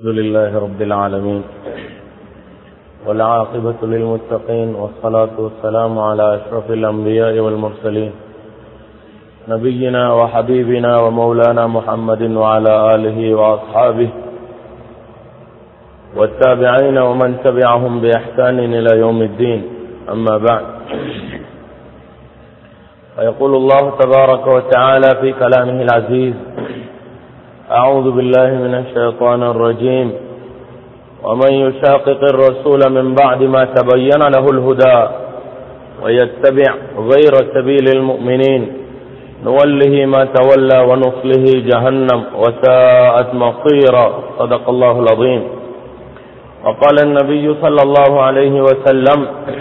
الحمد لله رب العالمين والعاقبة للمتقين والصلاة والسلام على أشرف الأنبياء والمرسلين نبينا وحبيبنا ومولانا محمد وعلى آله وأصحابه والتابعين ومن تبعهم بإحسان إلى يوم الدين أما بعد فيقول الله تبارك وتعالى في كلامه العزيز أعوذ بالله من الشيطان الرجيم ومن يشاقق الرسول من بعد ما تبين له الهدى ويتبع غير سبيل المؤمنين نوله ما تولى ونصله جهنم وساءت مصيرا صدق الله العظيم وقال النبي صلى الله عليه وسلم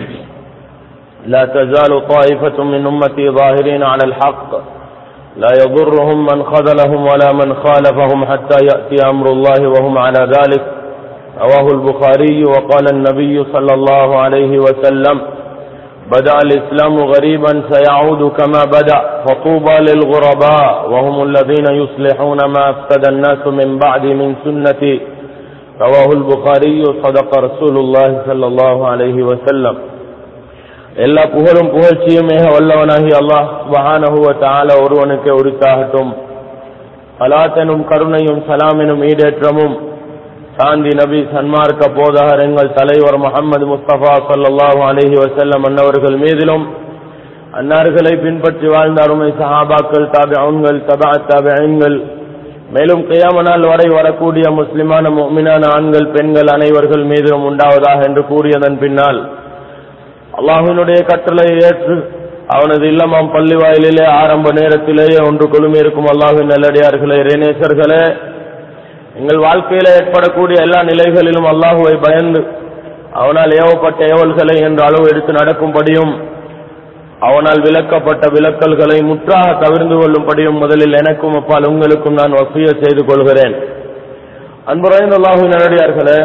لا تزال طائفة من أمتي ظاهرين على الحق لا يضرهم من خذلهم ولا من خالفهم حتى يأتي أمر الله وهم على ذلك رواه البخاري وقال النبي صلى الله عليه وسلم بدأ الإسلام غريبا سيعود كما بدأ فطوبى للغرباء وهم الذين يصلحون ما أفسد الناس من بعد من سنتي رواه البخاري صدق رسول الله صلى الله عليه وسلم எல்லா புகழும் புகழ்ச்சியுமே வல்லவனாகி அல்லாஹ் சுபஹானஹுவ தால ஒருவனுக்கு உரித்தாகட்டும் அலாத்தனும் கருணையும் சலாமெனும் ஈடேற்றமும் சாந்தி நபி சன்மார்க்க போதகர் எங்கள் தலைவர் முகமது முஸ்தபா சல்லாஹூ அலஹி வசல்லம் அன்னவர்கள் மீதிலும் அன்னார்களை பின்பற்றி வாழ்ந்த அருமை சஹாபாக்கள் தாபியன்கள் தபா தாபியன்கள் மேலும் கியாமனால் வரை வரக்கூடிய முஸ்லிமான முக்மினான ஆண்கள் பெண்கள் அனைவர்கள் மீதிலும் உண்டாவதாக என்று கூறியதன் பின்னால் அல்லாஹினுடைய கட்டளை ஏற்று அவனது இல்லமாம் பள்ளி வாயிலே ஆரம்ப நேரத்திலேயே ஒன்று கொழுமி இருக்கும் அல்லாஹின் நல்லடியார்களே இறைநேசர்களே எங்கள் வாழ்க்கையில ஏற்படக்கூடிய எல்லா நிலைகளிலும் அல்லாஹுவை பயந்து அவனால் ஏவப்பட்ட ஏவல்களை என்ற அளவு எடுத்து நடக்கும்படியும் அவனால் விளக்கப்பட்ட விளக்கல்களை முற்றாக தவிர்ந்து கொள்ளும்படியும் முதலில் எனக்கும் அப்பால் உங்களுக்கும் நான் வசிய செய்து கொள்கிறேன் அன்புரைந்த அல்லாஹு நல்லடியார்களே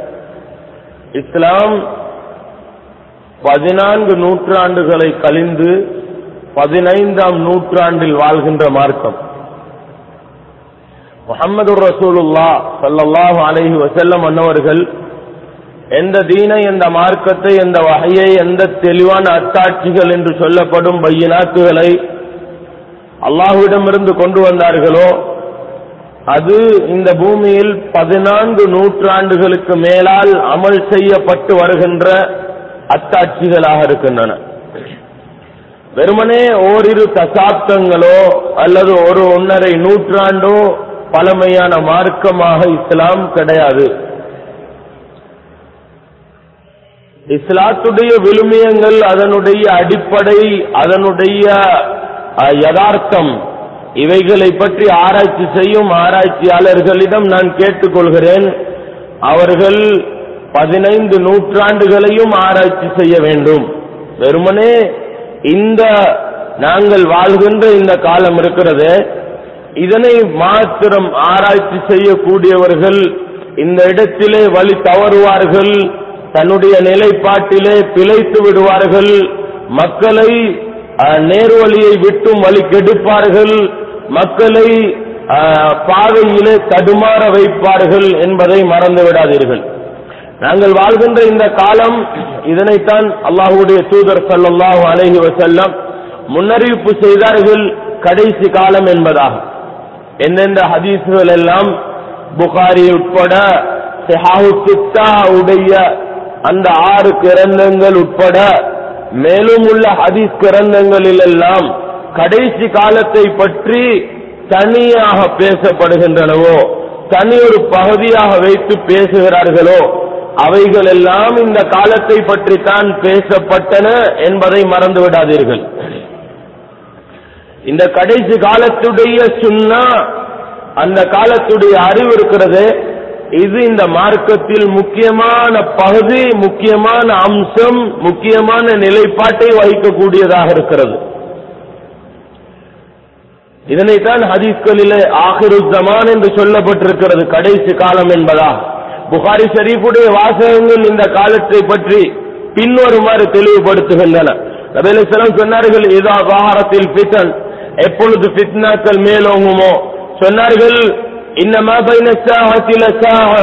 இஸ்லாம் பதினான்கு நூற்றாண்டுகளை கழிந்து பதினைந்தாம் நூற்றாண்டில் வாழ்கின்ற மார்க்கம் முகமது ரசூலுல்லா சல்லாஹு அலஹி வசல்லம் அன்னவர்கள் எந்த தீனை எந்த மார்க்கத்தை எந்த வகையை எந்த தெளிவான அத்தாட்சிகள் என்று சொல்லப்படும் பையனாக்குகளை அல்லாஹுவிடமிருந்து கொண்டு வந்தார்களோ அது இந்த பூமியில் பதினான்கு நூற்றாண்டுகளுக்கு மேலால் அமல் செய்யப்பட்டு வருகின்ற அத்தாட்சிகளாக இருக்கின்றன வெறுமனே ஓரிரு தசாப்தங்களோ அல்லது ஒரு ஒன்னரை நூற்றாண்டோ பழமையான மார்க்கமாக இஸ்லாம் கிடையாது இஸ்லாத்துடைய விழுமியங்கள் அதனுடைய அடிப்படை அதனுடைய யதார்த்தம் இவைகளை பற்றி ஆராய்ச்சி செய்யும் ஆராய்ச்சியாளர்களிடம் நான் கேட்டுக்கொள்கிறேன் அவர்கள் பதினைந்து நூற்றாண்டுகளையும் ஆராய்ச்சி செய்ய வேண்டும் வெறுமனே இந்த நாங்கள் வாழ்கின்ற இந்த காலம் இருக்கிறது இதனை மாத்திரம் ஆராய்ச்சி செய்யக்கூடியவர்கள் இந்த இடத்திலே வழி தவறுவார்கள் தன்னுடைய நிலைப்பாட்டிலே பிழைத்து விடுவார்கள் மக்களை நேர்வழியை விட்டும் வழி கெடுப்பார்கள் மக்களை பாதையிலே தடுமாற வைப்பார்கள் என்பதை மறந்து விடாதீர்கள் நாங்கள் வாழ்கின்ற இந்த காலம் இதனைத்தான் அல்லாஹுடைய தூதர் சல்லாஹு அலஹி வசல்லம் முன்னறிவிப்பு செய்தார்கள் கடைசி காலம் என்பதாக எந்தெந்த ஹதீசுகள் எல்லாம் புகாரி உட்பட உடைய அந்த ஆறு கிரந்தங்கள் உட்பட மேலும் உள்ள ஹதீஸ் கிரந்தங்களில் எல்லாம் கடைசி காலத்தை பற்றி தனியாக பேசப்படுகின்றனவோ தனி ஒரு பகுதியாக வைத்து பேசுகிறார்களோ அவைகள் எல்லாம் இந்த காலத்தை பற்றி தான் பேசப்பட்டன என்பதை மறந்து விடாதீர்கள் இந்த கடைசி காலத்துடைய சுண்ணா அந்த காலத்துடைய அறிவு இருக்கிறது இது இந்த மார்க்கத்தில் முக்கியமான பகுதி முக்கியமான அம்சம் முக்கியமான நிலைப்பாட்டை வகிக்கக்கூடியதாக இருக்கிறது இதனைத்தான் ஹதீஸ்களிலே ஆகிரு ஜமான் என்று சொல்லப்பட்டிருக்கிறது கடைசி காலம் என்பதா புகாரி ஷரீஃபுடைய வாசகங்கள் இந்த காலத்தை பற்றி பின்வருமாறு தெளிவுபடுத்துகின்றன நபேலம் சொன்னார்கள் இதா வாரத்தில் பித்தன் எப்பொழுது பித்னாக்கள் மேலோங்குமோ சொன்னார்கள் இன்னமா பைன சாஹத்தில சாஹ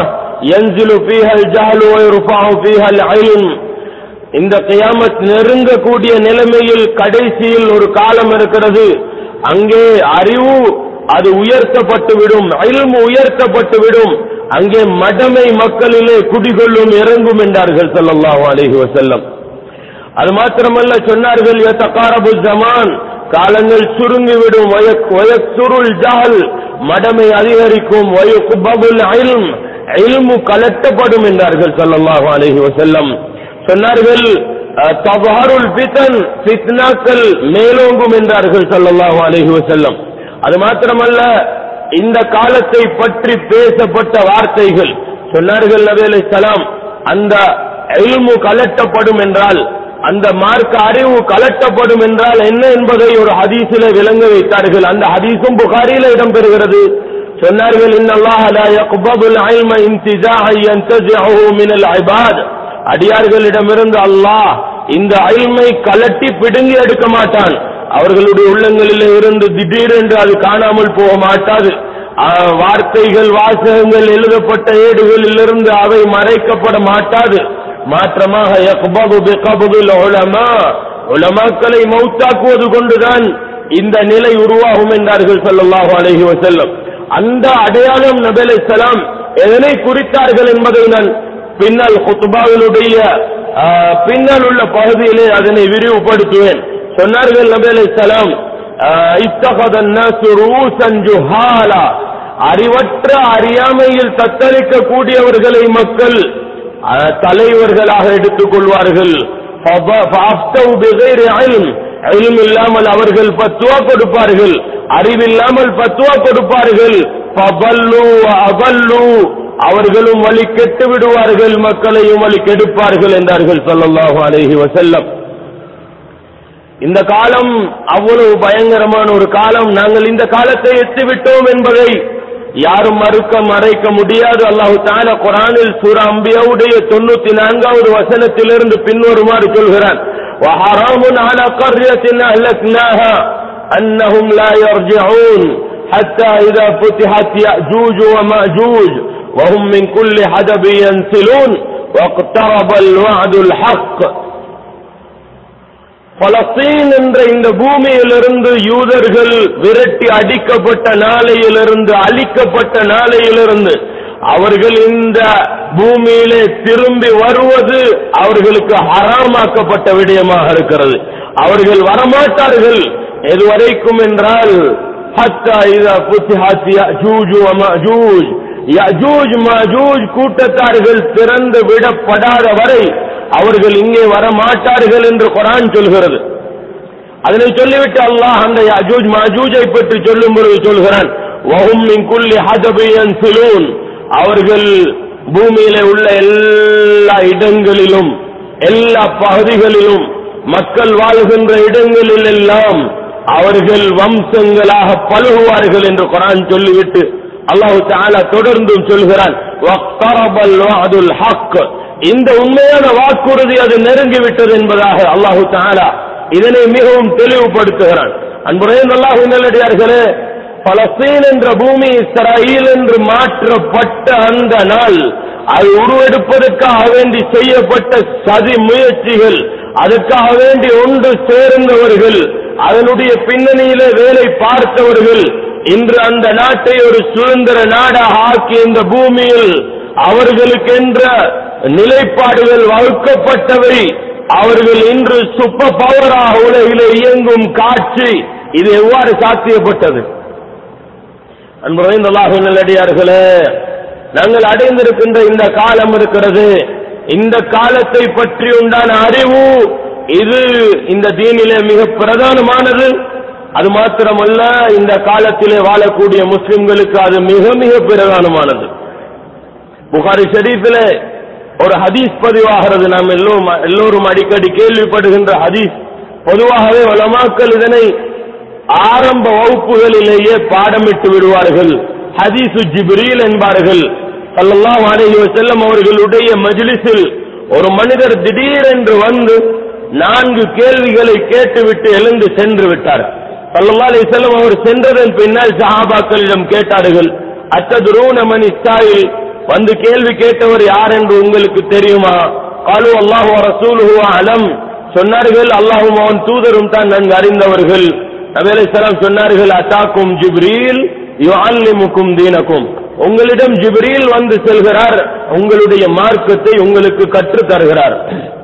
ينزل فيها الجهل ويرفع فيها العلم இந்த கியாமத் நெருங்கக்கூடிய நிலைமையில் கடைசியில் ஒரு காலம் இருக்கிறது அங்கே அறிவு அது உயர்த்தப்பட்டு விடும் இல்மு உயர்த்தப்பட்டு விடும் அங்கே மடமை மக்களிலே குடிகொள்ளும் இறங்கும் என்றார்கள் ஸல்லல்லாஹு அலைஹி வஸல்லம் அது மாத்திரமல்ல சொன்னார்கள் யதகாரபு ஜமான் காலங்கள் சுருங்கிவிடும் வயக் வயக்சுருள் ஜஹல் மடமை அதிகரிக்கும் வயக்குபபுல் இல்ம் இல்மு கலட்டப்படும் என்றார்கள் ஸல்லல்லாஹு அலைஹி வஸல்லம் சொன்னார்கள் அஹ், தபஹருல் ஃபிதன் ஃபித்னாக்கள் மேலோங்கும் என்றார்கள் ஸல்லல்லாஹு அலைஹி வஸல்லம் அது மாத்திரமல்ல இந்த காலத்தை பற்றி பேசப்பட்ட வார்த்தைகள் சொன்னார்கள் நபி அலைஹிஸ்ஸலாம் அந்த இல்மு கலட்டப்படும் என்றால் அந்த மார்க்க அறிவு கலட்டப்படும் என்றால் என்ன என்பதை ஒரு ஹதீஸிலே விளங்க வைத்தார்கள் அந்த ஹதீஸும் புகாரியில இடம்பெறுகிறது சொன்னார்கள் இன்னல்லாஹ லா யக்பதுல் இல்ம இன்திஜாஹ யன்தஜிஹு மினல் இபாத் அடியார்களிடமிருந்து அல்லாஹ் இந்த அல்மை கலட்டி பிடுங்கி எடுக்க மாட்டான் அவர்களுடைய உள்ளங்களிலே இருந்து திடீரென்று அது காணாமல் போக மாட்டாது ஆ, வார்த்தைகள் வாசகங்கள் எழுதப்பட்ட ஏடுகளிலிருந்து அவை மறைக்கப்பட மாட்டாது மாற்றமாக யக்பது பிகபதுல் உலமா உலமாக்களை மௌத்தாக்குவது கொண்டுதான் இந்த நிலை உருவாகும் என்றார்கள் ஸல்லல்லாஹு அலைஹி வஸல்லம் அந்த அடையாளம் நபி அலைஹிஸ்ஸலாம் எதனை குறித்தார்கள் என்பதை நான் பின்னல் குத்துபாவினுடைய ஆ, பின்னால் உள்ள பகுதியிலே அதனை விரிவுபடுத்துவேன் சொன்னார்கள் நபி அலைஹிஸ்ஸலாம் இத்தகத الناس رؤوسا جهالا அறிவற்ற அறியாமையில் தத்தளிக்க கூடியவர்களை மக்கள் ஆ, தலைவர்களாக எடுத்துக் கொள்வார்கள் فَضَ- فَأَفْتَوْا بِغَيْرِ عِلْمٍ இல்ம் இல்லாமல் அவர்கள் பத்துவா கொடுப்பார்கள் அறிவில்லாமல் பத்துவா கொடுப்பார்கள் فَضَلُّوا وَأَضَلُّوا அவர்களும் வழி கெட்டு விடுவார்கள் மக்களையும் வழி கெடுப்பார்கள் என்றார்கள் ஸல்லல்லாஹு அலைஹி வஸல்லம் இந்த காலம் அவ்வளவு பயங்கரமான ஒரு காலம் நாங்கள் இந்த காலத்தை எத்திவிட்டோம் என்பதை யாரும் மறுக்க மறைக்க முடியாது அல்லாஹு தால குரானில் சூரா அம்பியாவுடைய தொண்ணூத்தி நான்காவது வசனத்திலிருந்து பின்வருமாறு சொல்கிறான் وحرام على قرية أهلكناها أنهم لا يرجعون حتى إذا فتحت يأجوج ومأجوج وهم من كل حدب ينسلون واقترب الوعد الحق பலஸ்தீன் என்ற இந்த பூமியிலிருந்து யூதர்கள் விரட்டி அடிக்கப்பட்ட நாளையிலிருந்து அழிக்கப்பட்ட நாளையிலிருந்து அவர்கள் இந்த பூமியிலே திரும்பி வருவது அவர்களுக்கு ஹராமாக்கப்பட்ட விடயமாக இருக்கிறது அவர்கள் வரமாட்டார்கள் எதுவரைக்கும் என்றால் ஹத்தா இதா புத்திஹாத் யஜூஜ் வ மஜூஜ் யஜூஜ் மஜூஜ் கூட்டத்தார்கள் திறந்து விடப்படாத வரை அவர்கள் இங்கே வர மாட்டார்கள் என்று குரான் சொல்கிறது அதனை சொல்லிவிட்டு அல்லாஹ் அந்த யஜூஜ் மஜூஜை பற்றி சொல்லும் பொழுது சொல்கிறான் வஹும் மின் குல்லி ஹதபியன் சிலூன் அவர்கள் பூமியிலே உள்ள எல்லா இடங்களிலும் எல்லா பகுதிகளிலும் மக்கள் வாழ்கின்ற இடங்களில் எல்லாம் அவர்கள் வம்சங்களாக பழுகுவார்கள் என்று குரான் சொல்லிவிட்டு அல்லாஹு தஆலா தொடர்ந்தும் சொல்கிறான் வக்தரபல் வஅதுல் ஹக் இந்த உண்மையான வாக்குறுதி அது நெருங்கிவிட்டது என்பதாக அல்லாஹு தஆலா இதனை மிகவும் தெளிவுபடுத்துகிறான் அன்புடைய அல்லாஹு நல்லடியார்களே பலஸ்தீன் என்ற பூமி இஸ்ராயில் என்று மாற்றப்பட்ட அந்த நாள் அது உருவெடுப்பதற்காக வேண்டி செய்யப்பட்ட சதி முயற்சிகள் அதற்காக வேண்டி ஒன்று சேர்ந்தவர்கள் அதனுடைய பின்னணியிலே வேலை பார்த்தவர்கள் இன்று அந்த நாட்டை ஒரு சுதந்திர நாடாக ஆக்கி இந்த பூமியில் அவர்களுக்கென்ற நிலைப்பாடுகள் வகுக்கப்பட்டவை அவர்கள் இன்று சூப்பர் பவராக உலகிலே இயங்கும் காட்சி இது எவ்வாறு சாத்தியப்பட்டது அன்புரைந்தல்லாஹு நல்லடியார்களே நாங்கள் அடைந்திருக்கின்ற இந்த காலம் இருக்கிறது இந்த காலத்தை பற்றி உண்டான அறிவு இது இந்த தீனிலே மிக பிரதானமானது அது மாத்திரமல்ல இந்த காலத்திலே வாழக்கூடிய முஸ்லிம்களுக்கு அது மிக மிக பிரதானமானது புகாரி ஷரீஃபிலே ஒரு ஹதீஸ் பதிவாகிறது நாம் எல்லோரும் எல்லோரும் அடிக்கடி கேள்விப்படுகின்ற ஹதீஸ் பொதுவாகவே வளமாக்கள் இதனை ஆரம்ப வகுப்புகளிலேயே பாடமிட்டு விடுவார்கள் ஹதீசு ஜிப்ரீல் என்பார்கள் ஸல்லல்லாஹு அலைஹி வஸல்லம் அவர்களுடைய மஜ்லிஸில் ஒரு மனிதர் திடீரென்று வந்து நான்கு கேள்விகளை கேட்டுவிட்டு எழுந்து சென்று விட்டார் ஸல்லல்லாஹு அலைஹி வஸல்லம் அவர் சென்றதன் பின்னால் சஹாபாக்களிடம் கேட்டார்கள் அத்ததுரூன மணி சாயில் வந்து கேள்வி கேட்டவர் யார் என்று உங்களுக்கு தெரியுமா காலு அல்லாஹு ரசூலுஹு அலம் சொன்னார்கள் அல்லாஹும் அவன் தூதரும் தான் நன்கு அறிந்தவர்கள் நபி சலாம் சொன்னார்கள் அத்தாக்கும் ஜிப்ரீல் யுஅல்லிமுக்கும் தீனக்கும் உங்களிடம் ஜிப்ரீல் வந்து செல்கிறார் உங்களுடைய மார்க்கத்தை உங்களுக்கு கற்றுத் தருகிறார்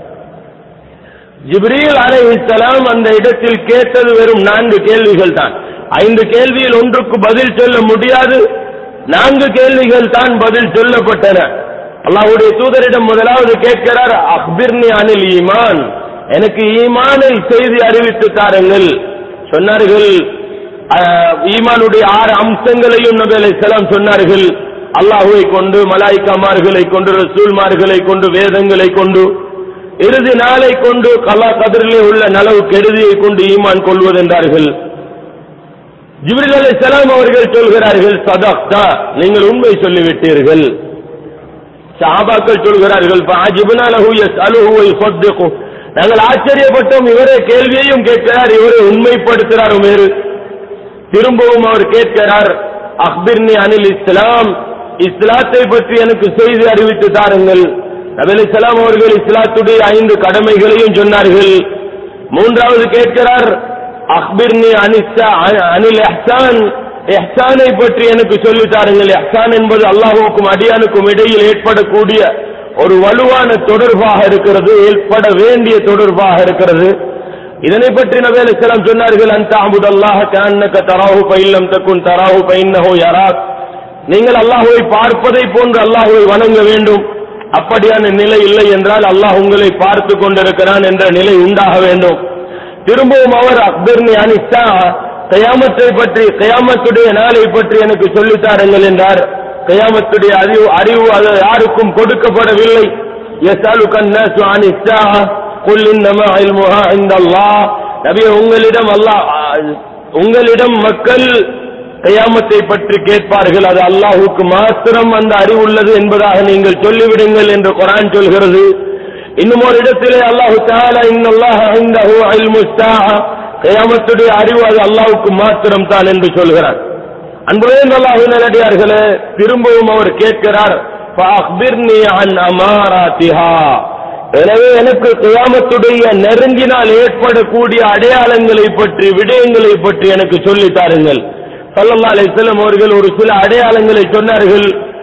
ஜிப்ரீல் அலைஹிஸ்ஸலாம் அந்த இடத்தில் கேட்டது வெறும் நான்கு கேள்விகள் தான் ஐந்து கேள்வியில் ஒன்றுக்கு பதில் சொல்ல முடியாது நான்கு கேள்விகள் தான் பதில் சொல்லப்பட்டன அல்லாஹ்வுடைய தூதரிடம் முதலாவது கேட்கிறார் அக்பிர்னி அனில் ஈமான் எனக்கு ஈமானை செய்தி அறிவித்து தாருங்கள் சொன்னார்கள் அஹ், ஈமானுடைய ஆறு அம்சங்களையும் நபி அலைஹிஸ்ஸலாம் சொன்னார்கள் அல்லாஹுவை கொண்டு மலாய்க்காமார்களை கொண்டு ரசூல்மார்களை கொண்டு வேதங்களை கொண்டு இறுதி நாளை கொண்டு கலா கதிரிலே உள்ள நலவு கெடுதியை கொண்டு ஈமான் கொள்வதென்றார்கள் ஜிப்ரில் அலைஹிஸ்ஸலாம் அவர்கள் சொல்கிறார்கள் சதக்தா நீங்கள் உண்மை சொல்லிவிட்டீர்கள் சஹாபாக்கள் சொல்கிறார்கள் ஃபஅஜிப்னா லஹு யஸ்அலுஹு வ யுஸத்திகு நாங்கள் ஆச்சரியப்பட்டோம் இவரே கேள்வியையும் கேட்கிறார் இவரே உண்மைப்படுத்துகிறார் வேறு திரும்பவும் அவர் கேட்கிறார் அக்பிர்னி அனில் இஸ்லாம் இஸ்லாத்தை பற்றி எனக்கு செய்தி அறிவித்து தாருங்கள் நபி அலைஹிஸ்ஸலாம் அவர்கள் இஸ்லாத்துடைய ஐந்து கடமைகளையும் சொன்னார்கள் மூன்றாவது கேட்கிறார் அக்பிர்னி அனிஸ்ஸா அனில் இஹ்சான் இஹ்சானை பற்றி எனக்கு சொல்லி தாருங்கள் இஹ்சான் என்பது அல்லாஹ்வுக்கும் அடியானுக்கும் இடையில் ஏற்படக்கூடிய ஒரு வலுவான தொடர்பாக இருக்கிறது ஏற்பட வேண்டிய தொடர்பாக இருக்கிறது இதனை பற்றி நபி அலைஹிஸ்ஸலாம் சொன்னார்கள் அந்த அபுதல்லாஹ கஅன்னக தராஹு ஃபைல்லம் தகுன் தராஹு ஃபைன்னஹு யராக் நீங்கள் அல்லாஹ்வை பார்ப்பதை போன்று அல்லாஹ்வை வணங்க வேண்டும் அப்படியான நிலை இல்லை என்றால் அல்லாஹ் உங்களை பார்த்து கொண்டிருக்கிறான் என்ற நிலை உண்டாக வேண்டும் திரும்பவும் அவர் அக்பர்னி அனிஸ்தா கயாமத்தை பற்றி கயாமத்துடைய நாளை பற்றி எனக்கு சொல்லித்தாருங்கள் என்றார் கயாமத்துடைய அறிவு அறிவு அது யாருக்கும் கொடுக்கப்படவில்லை يسألك الناس عن الساعة قل إنما علمها عند الله நபி உங்களிடம் அல்லாஹ் உங்களிடம் மக்கள் கயாமத்தை பற்றி கேட்பார்கள் அது அல்லாஹுக்கு மாத்திரம் அந்த அறிவு உள்ளது என்பதாக நீங்கள் சொல்லிவிடுங்கள் என்று குரான் சொல்கிறது இன்னும் ஒரு இடத்திலே அல்லாஹு தாலா இன்னல்லாஹ இந்தஹு இல்மு ஸாஅ கயாமத்துடைய அறிவு அது அல்லாஹ்வுக்கு மாத்திரம் தான் என்று சொல்கிறார் அன்புவே அல்லாஹ் நல்லடியார்களே திரும்பவும் அவர் கேட்கிறார் فأخبرني عن أماراتها எனவே எனக்கு கியாமத்துடைய நெருங்கினால் ஏற்படக்கூடிய அடையாளங்களை பற்றி விடயங்களை பற்றி எனக்கு சொல்லித் தாருங்கள் ஸல்லல்லாஹு அலைஹி வஸல்லம் அவர்கள் ஒரு சில அடையாளங்களை சொன்னார்கள்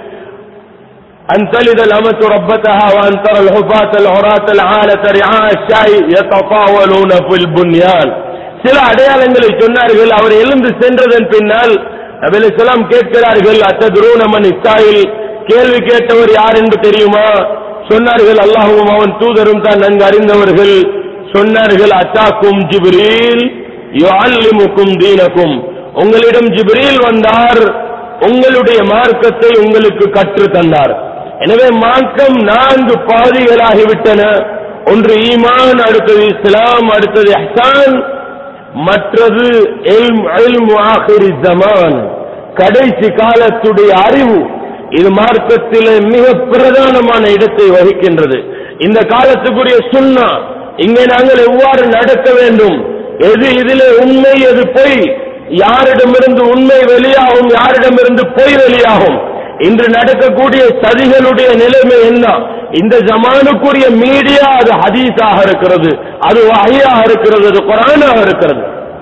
أن تلد الأمة ربتها وأن ترى الحفاة العراة العالة رعاء الشاي يتطاولون في البنيان சில அடையாளங்களை சொன்னார்கள் அவர் எழுந்து சென்றதன் பின்னால் நபி ஸலாம் கேட்கிறார்கள் அத்ததுரூன மன் இஸ்ராயில் கேள்வி கேட்டவர் யார் என்று தெரியுமா சொன்னார்கள் அல்லாஹுவும் அவன் தூதரும் தான் நன்கு அறிந்தவர்கள் சொன்னார்கள் அத்தாக்கும் ஜிப்ரீல் யுஅல்லிமுக்கும் தீனக்கும் உங்களிடம் ஜிப்ரீல் வந்தார் உங்களுடைய மார்க்கத்தை உங்களுக்கு கற்று தந்தார் எனவே மார்க்கம் நான்கு பாதிகளாகிவிட்டன ஒன்று ஈமான் அடுத்தது இஸ்லாம் அடுத்தது இஹ்சான் மற்றது இல்ம் இல்மு ஆகிரி ஜமான் கடைசி காலத்துடைய அறிவு இது மார்க்கத்திலே மிக பிரதானமான இடத்தை வகிக்கின்றது இந்த காலத்துக்குரிய சுண்ணா இங்கே நாங்கள் எவ்வாறு நடக்க வேண்டும் எது இதிலே உண்மை எது பொய் யாரிடமிருந்து உண்மை வெளியாகும் யாரிடமிருந்து பொய் வெளியாகும் இன்று நடக்கக்கூடிய சதிகளுடைய நிலைமை என்ன இந்த ஜமானுக்குரிய மீடியா அது ஹதீஸாக இருக்கிறது அது வகையாக இருக்கிறது அது குரானாக இருக்கிறது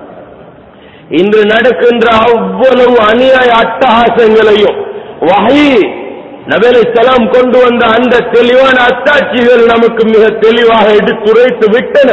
இன்று நடக்கின்ற அவ்வளவு அநியாய அட்டகாசங்களையும் வகை நபேலை சலாம் கொண்டு வந்த அந்த தெளிவான அத்தாட்சிகள் நமக்கு மிக தெளிவாக எடுத்துரைத்து விட்டன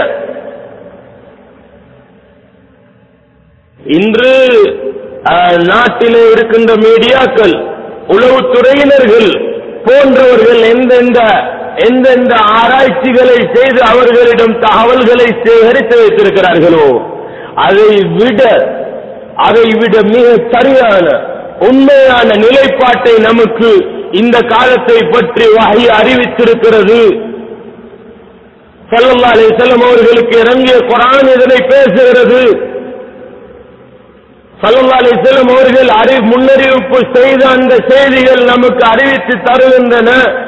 இன்று அஹ், நாட்டிலே இருக்கின்ற மீடியாக்கள் உளவுத்துறையினர்கள் போன்றவர்கள் எந்தெந்த எந்தெந்த ஆராய்ச்சிகளை செய்து அவர்களிடம் தகவல்களை சேகரித்து வைத்திருக்கிறார்களோ அதை விட அதை விட மிக சரியான உண்மையான நிலைப்பாட்டை நமக்கு இந்த காலத்தை பற்றி வகை அறிவித்திருக்கிறது ஸல்லல்லாஹு அலைஹி வஸல்லம் அவர்களுக்கு இறங்கிய குர்ஆன் இதனை பேசுகிறது ஸல்லல்லாஹு அலைஹி வஸல்லம் அவர்கள் அறி முன்னறிவிப்பு செய்த அந்த செய்திகள் நமக்கு அறிவித்து தருகின்றன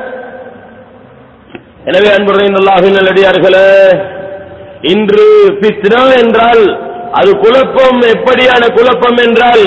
எனவே அன்புடன் அல்லாஹின் நல்லடியார்களே இன்று பித்னா என்றால் அது குழப்பம் எப்படியான குழப்பம் என்றால்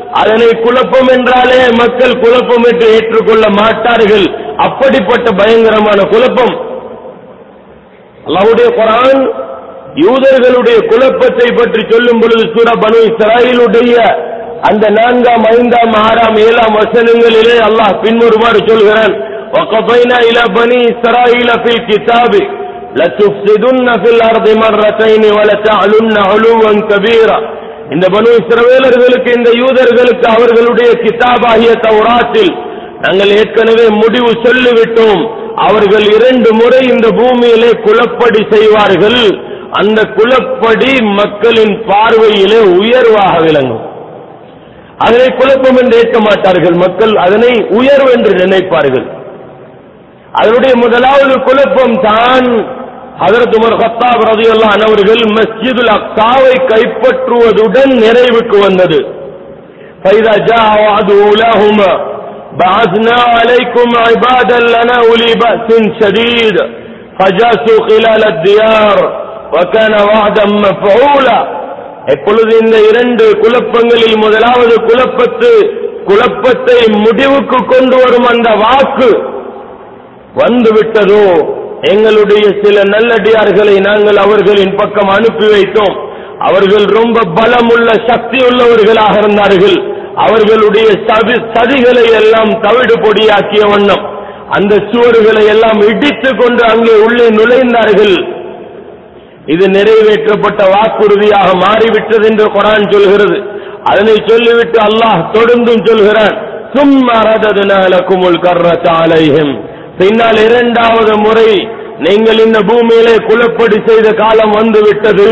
அதனை குழப்பம் என்றாலே மக்கள் குழப்பம் என்று ஏற்றுக்கொள்ள மாட்டார்கள் அப்படிப்பட்ட பயங்கரமான குழப்பம் அல்லாஹ்வுடைய குரான் யூதர்களுடைய குழப்பத்தை பற்றி சொல்லும் பொழுது சூரா பனு இஸ்ராயிலுடைய அந்த நான்காம் ஐந்தாம் ஆறாம் ஏழாம் வசனங்களிலே அல்லாஹ் பின்வருமாறு சொல்கிறான் وقضينا إلى بني إسرائيل في الكتاب لتفسدن في الأرض مرتين ولتعلن علوا كبيرا இந்த பனு இஸ்ரவேலர்களுக்கு இந்த யூதர்களுக்கு அவர்களுடைய கிதாபாகிய தௌராத்தில் நாங்கள் ஏற்கனவே முடிவு சொல்லிவிட்டோம் அவர்கள் இரண்டு முறை இந்த பூமியிலே குலப்படி செய்வார்கள் அந்த குலப்படி மக்களின் பார்வையிலே உயர்வாக விளங்கும் அதனை குழப்பம் என்று ஏற்க மாட்டார்கள் மக்கள் அதனை உயர்வு என்று நினைப்பார்கள் அதனுடைய முதலாவது குழப்பம் தான் ஹதரத் உமர் கத்தாப் ரதியல்லாஹு அன்ஹு அவர்கள் மஸ்ஜிதுல் அக்ஸாவை கைப்பற்றுவதுடன் நிறைவுக்கு வந்தது فإذا جاء وعد أولاهما بعثنا عليكم عبادا لنا أولي بأس شديد فجاسوا خلال الديار وكان وعدا مفعولا எப்பொழுது இந்த இரண்டு குழப்பங்களில் முதலாவது குழப்பத்து குழப்பத்தை முடிவுக்கு கொண்டு வரும் அந்த வாக்கு வந்து விட்டதோ எங்களுடைய சில நல்லடியார்களை நாங்கள் அவர்களின் பக்கம் அனுப்பி வைத்தோம் அவர்கள் ரொம்ப பலமுள்ள சக்தி உள்ளவர்களாக இருந்தார்கள் அவர்களுடைய சதி சதிகளை எல்லாம் தவிடு பொடியாக்கிய வண்ணம் அந்த சுவர்களை எல்லாம் இடித்துக் கொண்டு அங்கே உள்ளே நுழைந்தார்கள் இது நிறைவேற்றப்பட்ட வாக்குறுதியாக மாறிவிட்டது என்று குரான் சொல்கிறது அதனை சொல்லிவிட்டு அல்லாஹ் தொடர்ந்தும் சொல்கிறான் சும்மா ரததுனாலக்குமுல் கர்ரத்தாலையும் பின்னால் இரண்டாவது முறை நீங்கள் இந்த பூமியிலே குலப்படி செய்த காலம் வந்து விட்டது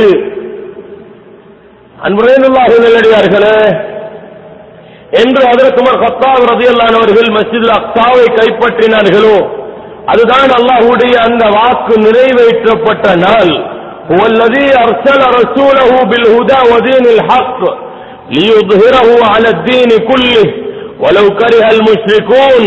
அன்புரையினுள்ளாக நல்லடியார்களே என்று அதற்கு உமர் கத்தாப் ரதியல்லானவர்கள் மஸ்ஜிதுல் அக்ஸாவை கைப்பற்றினார்களோ அதுதான் அல்லாஹ்வுடைய அந்த வாக்கு நிறைவேற்றப்பட்ட நாள் هو الذي أرسل رسوله بالهدى ودين الحق ليظهره على الدين كله ولو كره المشركون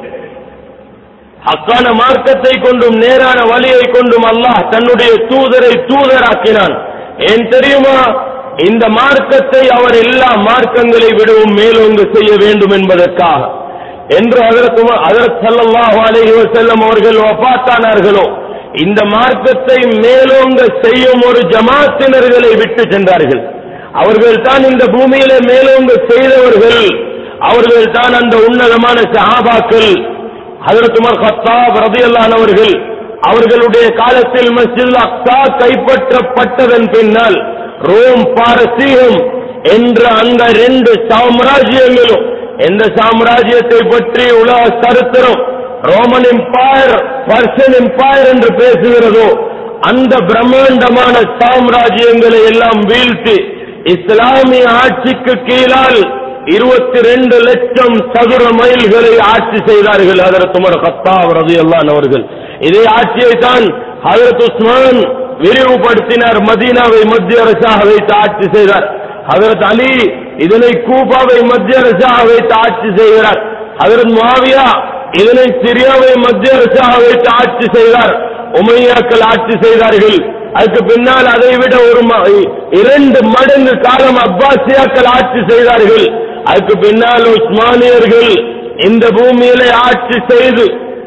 ஹக்கான மார்க்கத்தை கொண்டும் நேரான வழியை கொண்டும் அல்லாஹ் தன்னுடைய தூதரை தூதராக்கினான் ஏன் தெரியுமா இந்த மார்க்கத்தை அவர் எல்லா மார்க்கங்களை விடவும் மேலோங்கு செய்ய வேண்டும் என்பதற்காக என்று அதற்கு அதற்கு சல்லல்லாஹு அலைஹி வஸல்லம் அவர்கள் வஃபாத்தானார்களோ இந்த மார்க்கத்தை மேலோங்க செய்யும் ஒரு ஜமாத்தினர்களை விட்டு சென்றார்கள் அவர்கள் தான் இந்த பூமியிலே மேலோங்க செய்தவர்கள் அவர்கள் தான் அந்த உன்னதமான சஹாபாக்கள் ஹதரத் உமர் கத்தாப் ரதியல்லான் அவர்கள் அவர்களுடைய காலத்தில் மஸ்ஜித் அக்ஸா கைப்பற்றப்பட்டதன் பின்னால் ரோம் பாரசீகம் என்ற அந்த ரெண்டு சாம்ராஜ்யங்களும் எந்த சாம்ராஜ்யத்தை பற்றி உலக சரித்திரம் ரோமன் எம்பையர் பர்ஷன் எம்பையர் என்று பேசுகிறதோ அந்த பிரம்மாண்டமான சாம்ராஜ்யங்களை எல்லாம் வீழ்த்தி இஸ்லாமிய ஆட்சிக்கு கீழால் இருபத்தி ரெண்டு லட்சம் சதுர மைல்களை ஆட்சி செய்தார்கள் ஹதரத் உமர் கத்தாப் ரதியல்லான் அவர்கள் இதே ஆட்சியை தான் ஹதரத் உஸ்மான் விரிவுபடுத்தினார் மதீனாவை மத்திய அரசாக வைத்து ஆட்சி செய்தார் ஹதரத் அலி இதனை கூபாவை மத்திய அரசாக வைத்து ஆட்சி செய்கிறார் ஹதரத் மாவியா இதனை சிரியாவை மத்திய அரசாக வைத்து ஆட்சி செய்தார் உமையாக்கள் ஆட்சி செய்தார்கள் அதுக்கு பின்னால் அதை விட ஒரு ம- இரண்டு மடங்கு காலம் அப்பாசியாக்கள் ஆட்சி செய்தார்கள் அதுக்கு பின்னால் உஸ்மானியர்கள் இந்த பூமியிலே ஆட்சி செய்து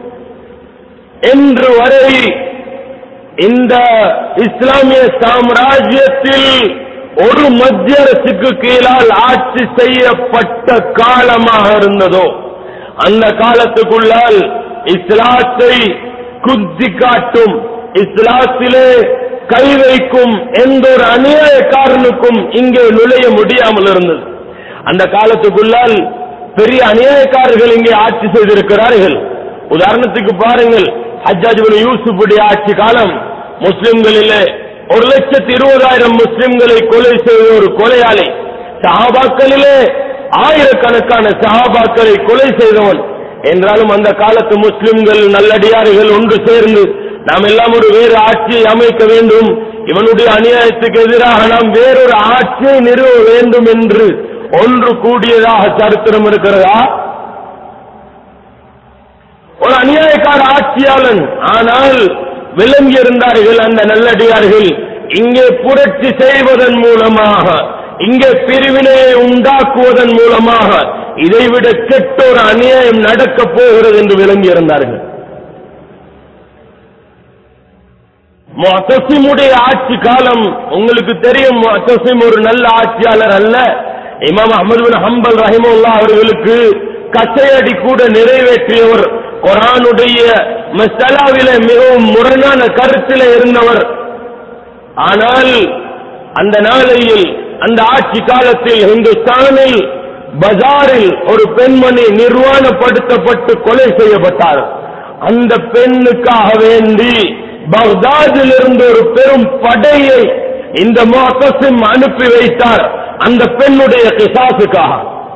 இன்று வரை இந்த இஸ்லாமிய சாம்ராஜ்யத்தில் ஒரு மத்திய அரசுக்கு கீழால் ஆட்சி செய்யப்பட்ட காலமாக இருந்ததோ அந்த காலத்துக்குள்ளால் இஸ்லாத்தை குத்தி காட்டும் இஸ்லாத்திலே கை வைக்கும் எந்த ஒரு அநியாயக்காரனுக்கும் இங்கே நுழைய முடியாமல் இருந்தது அந்த காலத்துக்குள்ளால் பெரிய அநியாயக்காரர்கள் இங்கே ஆட்சி செய்திருக்கிறார்கள் உதாரணத்துக்கு பாருங்கள் ஹஜ்ஜாஜ் பின் யூசுஃபுடைய ஆட்சி காலம் முஸ்லிம்களிலே ஒரு லட்சத்தி இருபதாயிரம் முஸ்லிம்களை கொலை செய்த ஒரு கொலையாளி சஹாபாக்களிலே ஆயிரக்கணக்கான சஹாபாக்களை கொலை செய்தவன் என்றாலும் அந்த காலத்து முஸ்லிம்கள் நல்லடியார்கள் ஒன்று சேர்ந்து நாம் எல்லாம் ஒரு வேறு ஆட்சியை அமைக்க வேண்டும் இவனுடைய அநியாயத்துக்கு எதிராக நாம் வேறொரு ஆட்சியை நிறுவ வேண்டும் என்று ஒன்று கூடியதாக சரித்திரம் இருக்கிறதா ஒரு அநியாயக்கார ஆட்சியாளன் ஆனால் விளங்கி இருந்தார்கள் அந்த நல்லடியார்கள் இங்கே புரட்சி செய்வதன் மூலமாக இங்கே பிரிவினையை உண்டாக்குவதன் மூலமாக இதைவிட கெட்ட ஒரு அநியாயம் நடக்கப் போகிறது என்று விளங்கி இருந்தார்கள் முத்தசிமுடைய ஆட்சி காலம் உங்களுக்கு தெரியும் முத்தசிம் ஒரு நல்ல ஆட்சியாளர் அல்ல இமாம் அஹமது பின் ஹம்பல் ரஹிமுல்லா அவர்களுக்கு கச்சையடி கூட நிறைவேற்றியவர் குரானுடைய மசலாவில மிகவும் முரணான கருத்தில இருந்தவர் ஆனால் அந்த நாளையில் அந்த ஆட்சி காலத்தில் இந்துஸ்தானில் பஜாரில் ஒரு பெண்மணி நிர்வாணப்படுத்தப்பட்டு கொலை செய்யப்பட்டார் அந்த பெண்ணுக்காக வேண்டி பக்தாதில் இருந்து ஒரு பெரும் படையை இந்த மோத்தசிம் அனுப்பி வைத்தார் அந்த பெண்ணுடைய கிசாசுக்காக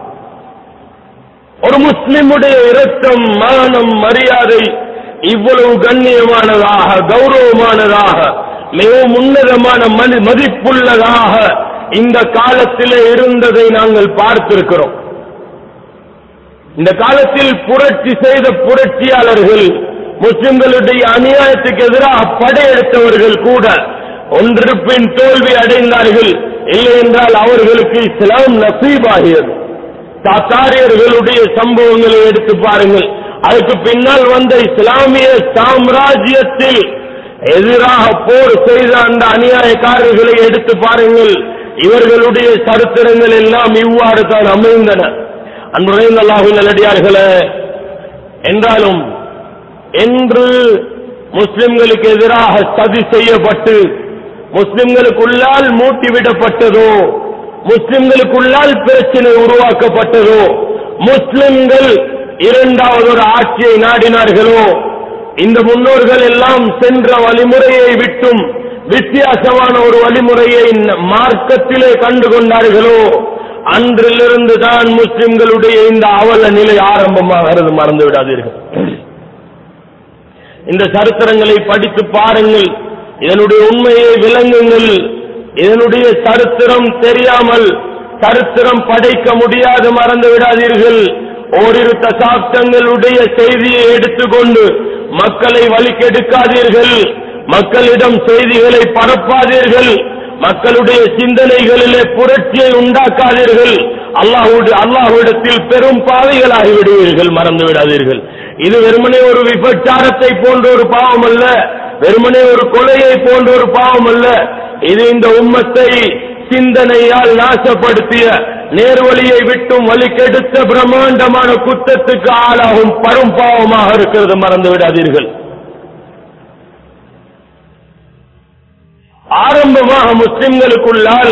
ஒரு முஸ்லிமுடைய இரத்தம் மானம் மரியாதை இவ்வளவு கண்ணியமானதாக கௌரவமானதாக மிகவும் உன்னதமான மதி- மதிப்புள்ளதாக இந்த காலத்திலே இருந்ததை நாங்கள் பார்த்திருக்கிறோம் இந்த காலத்தில் புரட்சி செய்த புரட்சியாளர்கள் முஸ்லிம்களுடைய அநியாயத்துக்கு எதிராக படையெடுத்தவர்கள் கூட ஒன்று பின் தோல்வி அடைந்தார்கள் இல்லை என்றால் அவர்களுக்கு இஸ்லாம் நசீபாகியது தாத்தாரியர்களுடைய சம்பவங்களை எடுத்து பாருங்கள் அதுக்கு பின்னால் வந்த இஸ்லாமிய சாம்ராஜ்யத்தில் எதிராக போர் செய்த அந்த அநியாயக்காரர்களை எடுத்து பாருங்கள் இவர்களுடைய சரித்திரங்கள் எல்லாம் இவ்வாறு தான் அமைந்தன அன்புரைந்த அல்லாஹு நல்லடியார்களே என்றாலும் என்று முஸ்லிம்களுக்கு எதிராக சதி செய்யப்பட்டு முஸ்லிம்களுக்குள்ளால் மூட்டிவிடப்பட்டதோ முஸ்லிம்களுக்குள்ளால் பிரச்சனை உருவாக்கப்பட்டதோ முஸ்லிம்கள் இரண்டாவது ஒரு ஆட்சியை நாடினார்களோ இந்த முன்னோர்கள் எல்லாம் சென்ற வழிமுறையை விட்டும் வித்தியாசமான ஒரு வழிமுறையை ந- மார்க்கத்திலே கண்டு கொண்டார்களோ அன்றிலிருந்து தான் முஸ்லிம்களுடைய இந்த அவல நிலை ஆரம்பமாகிறது மறந்து விடாதீர்கள் இந்த சரித்திரங்களை படித்து பாருங்கள் இதனுடைய உண்மையை விளங்குங்கள் இதனுடைய சரித்திரம் தெரியாமல் சரித்திரம் படைக்க முடியாது மறந்து விடாதீர்கள் ஓரிரு தசாப்தங்களுடைய செய்தியை எடுத்துக்கொண்டு மக்களை வழிக்கெடுக்காதீர்கள் மக்களிடம் செய்திகளை பரப்பாதீர்கள் மக்களுடைய சிந்தனைகளிலே புரட்சியை உண்டாக்காதீர்கள் அல்லாஹுடைய அல்லாஹ்விடத்தில் பெரும் பாவைகளாகி விடுவீர்கள் மறந்து விடாதீர்கள் இது வெறுமனே ஒரு விபச்சாரத்தை போன்ற ஒரு பாவம் அல்ல வெறுமனே ஒரு கொலையை போன்ற ஒரு பாவம் அல்ல இது இந்த உம்மத்தை சிந்தனையால் நாசப்படுத்திய நேர்வழியை விட்டும் வழிகெடுத்த பிரம்மாண்டமான குத்தத்துக்கு ஆளாகும் பரும் பாவமாக இருக்கிறது மறந்து விடாதீர்கள் ஆரம்பமாக முஸ்லிம்களுக்குள்ளால்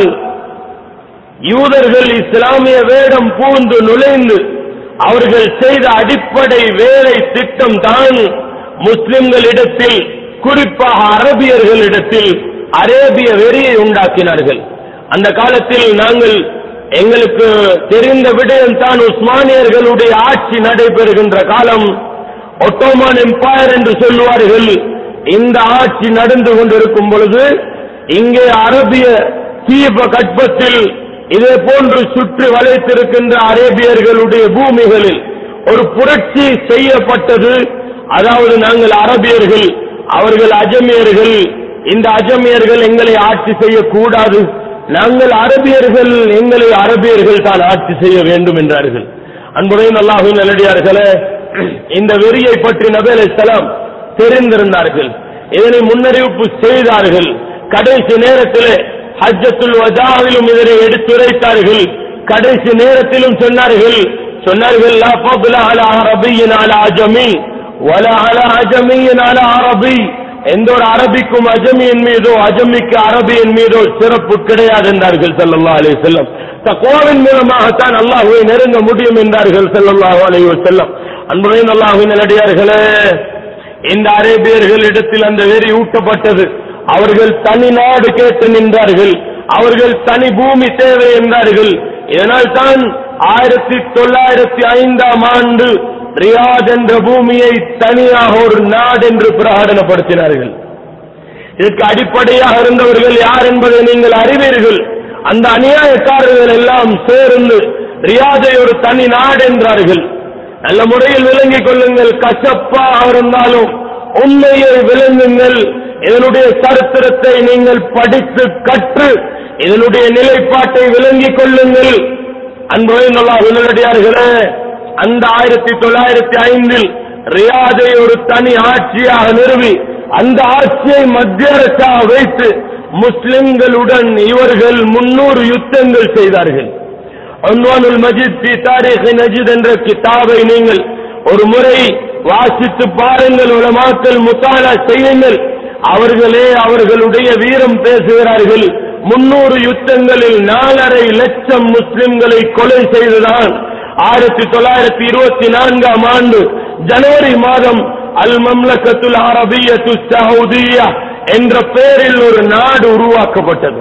யூதர்கள் இஸ்லாமிய வேடம் பூந்து நுழைந்து அவர்கள் செய்த அடிப்படை வேலை திட்டம் தான் முஸ்லிம்களிடத்தில் குறிப்பாக அரபியர்களிடத்தில் அரேபிய வெறியை உண்டாக்கினார்கள் அந்த காலத்தில் நாங்கள் எங்களுக்கு தெரிந்த விடயம் தான் உஸ்மானியர்களுடைய ஆட்சி நடைபெறுகின்ற காலம் ஒட்டோமான் எம்பையர் என்று சொல்லுவார்கள் இந்த ஆட்சி நடந்து கொண்டிருக்கும் பொழுது இங்கே அரபிய தீப கட்பத்தில் இதே போன்று சுற்றி வளைத்திருக்கின்ற அரேபியர்களுடைய பூமிகளில் ஒரு புரட்சி செய்யப்பட்டது அதாவது நாங்கள் அரபியர்கள் அவர்கள் அஜமியர்கள் இந்த அஜமியர்கள் எங்களை ஆட்சி செய்யக்கூடாது நாங்கள் அரபியர்கள் எங்களை அரபியர்கள் தான் ஆட்சி செய்ய வேண்டும் என்றார்கள் அன்புடையும் அல்லாஹுவின் நல்லடியார்களே இந்த வெறியை பற்றி நபி அலைஹிஸ்ஸலாம் தெரிந்திருந்தார்கள் இதனை முன்னறிவிப்பு செய்தார்கள் கடைசி நேரத்திலே ஹஜ்ஜத்துல் வஜாவிலும் இதனை எடுத்துரைத்தார்கள் கடைசி நேரத்திலும் சொன்னார்கள் சொன்னார்கள் லா ஃபضل على عربي على عجمي ولا على عجمي على عربي எந்த ஒரு அரபிக்கும் அஜமியின் மீதோ அஜமிக்கு அரபியின் மீதோ சிறப்பு கிடையாது என்றார்கள் ஸல்லல்லாஹு அலைஹி வஸல்லம் தக்வாவின் மூலமாகத்தான் அல்லாஹ்வை நெருங்க முடியும் என்றார்கள் ஸல்லல்லாஹு அலைஹி வஸல்லம் அன்புடைய அல்லாஹ்வின் நல்லடியார்களே இந்த அரேபியர்களிடத்தில் அந்த வெறி ஊட்டப்பட்டது அவர்கள் தனி நாடு கேட்டு நின்றார்கள் அவர்கள் தனி பூமி தேவை என்றார்கள் இதனால் தான் ஆயிரத்தி தொள்ளாயிரத்தி ஐந்தாம் ஆண்டு ரியாத் என்ற பூமியை தனியாக ஒரு நாடு என்று பிரகடனப்படுத்தினார்கள் இதற்கு அடிப்படையாக இருந்தவர்கள் யார் என்பதை நீங்கள் அறிவீர்கள் அந்த அநியாயக்காரர்கள் எல்லாம் சேர்ந்து ரியாதை ஒரு தனி நாடு என்றார்கள் நல்ல முறையில் விளங்கிக் கொள்ளுங்கள் கசப்பாக இருந்தாலும் உண்மையை விளங்குங்கள் இதனுடைய சரித்திரத்தை நீங்கள் படித்து கற்று இதனுடைய நிலைப்பாட்டை விளங்கிக் கொள்ளுங்கள் அன்புரை நல்லா உடனடியார்களே அந்த ஆயிரத்தி தொள்ளாயிரத்தி ஐந்தில் ரியாதை ஒரு தனி ஆட்சியாக நிறுவி அந்த ஆட்சியை மத்திய அரசாக வைத்து முஸ்லிம்களுடன் இவர்கள் முன்னூறு யுத்தங்கள் செய்தார்கள் Unwan al Majd fi Tarikh Najd என்ற கிதாபை நீங்கள் ஒரு முறை வாசித்து பாருங்கள் உலமாக்கல் முத்தாலா செய்யுங்கள் அவர்களே அவர்களுடைய வீரம் பேசுகிறார்கள் முன்னூறு யுத்தங்களில் நாலரை லட்சம் முஸ்லிம்களை கொலை செய்துதான் ஆயிரத்தி தொள்ளாயிரத்தி இருபத்தி நான்காம் ஆண்டு ஜனவரி மாதம் அல் மம்லக்கத்துல் அரபியத்து சவுதியா என்ற பெயரில் ஒரு நாடு உருவாக்கப்பட்டது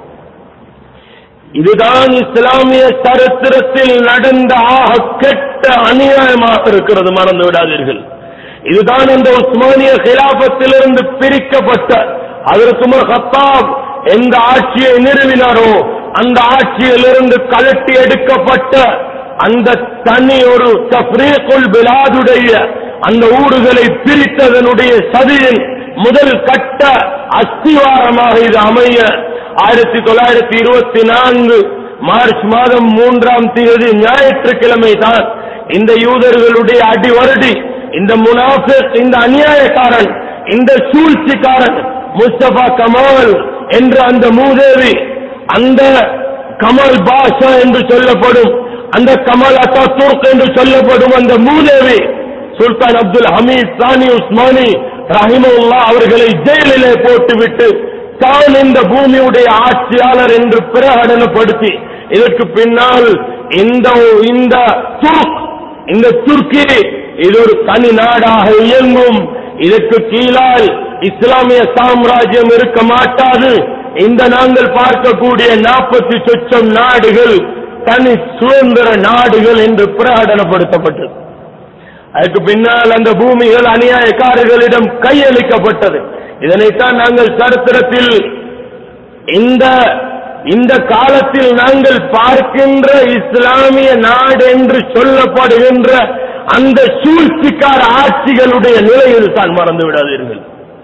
இதுதான் இஸ்லாமிய சரித்திரத்தில் நடந்த ஆக கெட்ட அநியாயமாக இருக்கிறது மறந்து விடாதீர்கள் இதுதான் இந்த உஸ்மானிய கிலாபத்திலிருந்து பிரிக்கப்பட்ட அதற்கு முன் ஹத்தாப் எந்த ஆட்சியை நிறுவினாரோ அந்த ஆட்சியிலிருந்து கலட்டி எடுக்கப்பட்ட அந்த தனி ஒரு தப்ரீக்குல் பிலாதுடைய அந்த ஊடுகளை பிரித்ததனுடைய சதியின் முதல் கட்ட அஸ்திவாரமாக இது அமைய ஆயிரத்தி தொள்ளாயிரத்தி இருபத்தி நான்கு மார்ச் மாதம் மூன்றாம் தேதி ஞாயிற்றுக்கிழமை தான் இந்த யூதர்களுடைய அடிவருடி இந்த முனாஃபிக் இந்த அநியாயக்காரன் இந்த சூழ்ச்சிக்காரன் முஸ்தபா கமால் என்ற அந்த மூதேவி அந்த கமல் பாஷா என்று சொல்லப்படும் அந்த கமல் அத்தா துர்க் என்று சொல்லப்படும் அந்த மூதேவி சுல்தான் அப்துல் ஹமீத் சானி உஸ்மானி ரஹிமுல்லா அவர்களை ஜெயிலிலே போட்டுவிட்டு தான் இந்த பூமியுடைய ஆட்சியாளர் என்று பிரகடனப்படுத்தி இதற்கு பின்னால் இந்த இந்த துர்க் இந்த துர்க்கி இது ஒரு தனி நாடாக இயங்கும் இதற்கு கீழால் இஸ்லாமிய சாம்ராஜ்யம் இருக்க மாட்டாது இந்த நாங்கள் பார்க்கக்கூடிய நாற்பத்தி சொச்சம் நாடுகள் தனி சுதந்திர நாடுகள் என்று பிரகடனப்படுத்தப்பட்டது அதுக்கு பின்னால் அந்த பூமிகள் அநியாயக்காரர்களிடம் கையளிக்கப்பட்டது இதனைத்தான் நாங்கள் சரித்திரத்தில் இந்த இந்த காலத்தில் நாங்கள் பார்க்கின்ற இஸ்லாமிய நாடு என்று சொல்லப்படுகின்ற அந்த சூழ்ச்சிக்கார ஆட்சிகளுடைய நிலையில் தான் மறந்து விடாதீர்கள்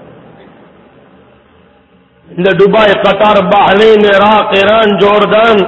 இந்த Dubai Qatar Bahrain Iraq Iran Jordan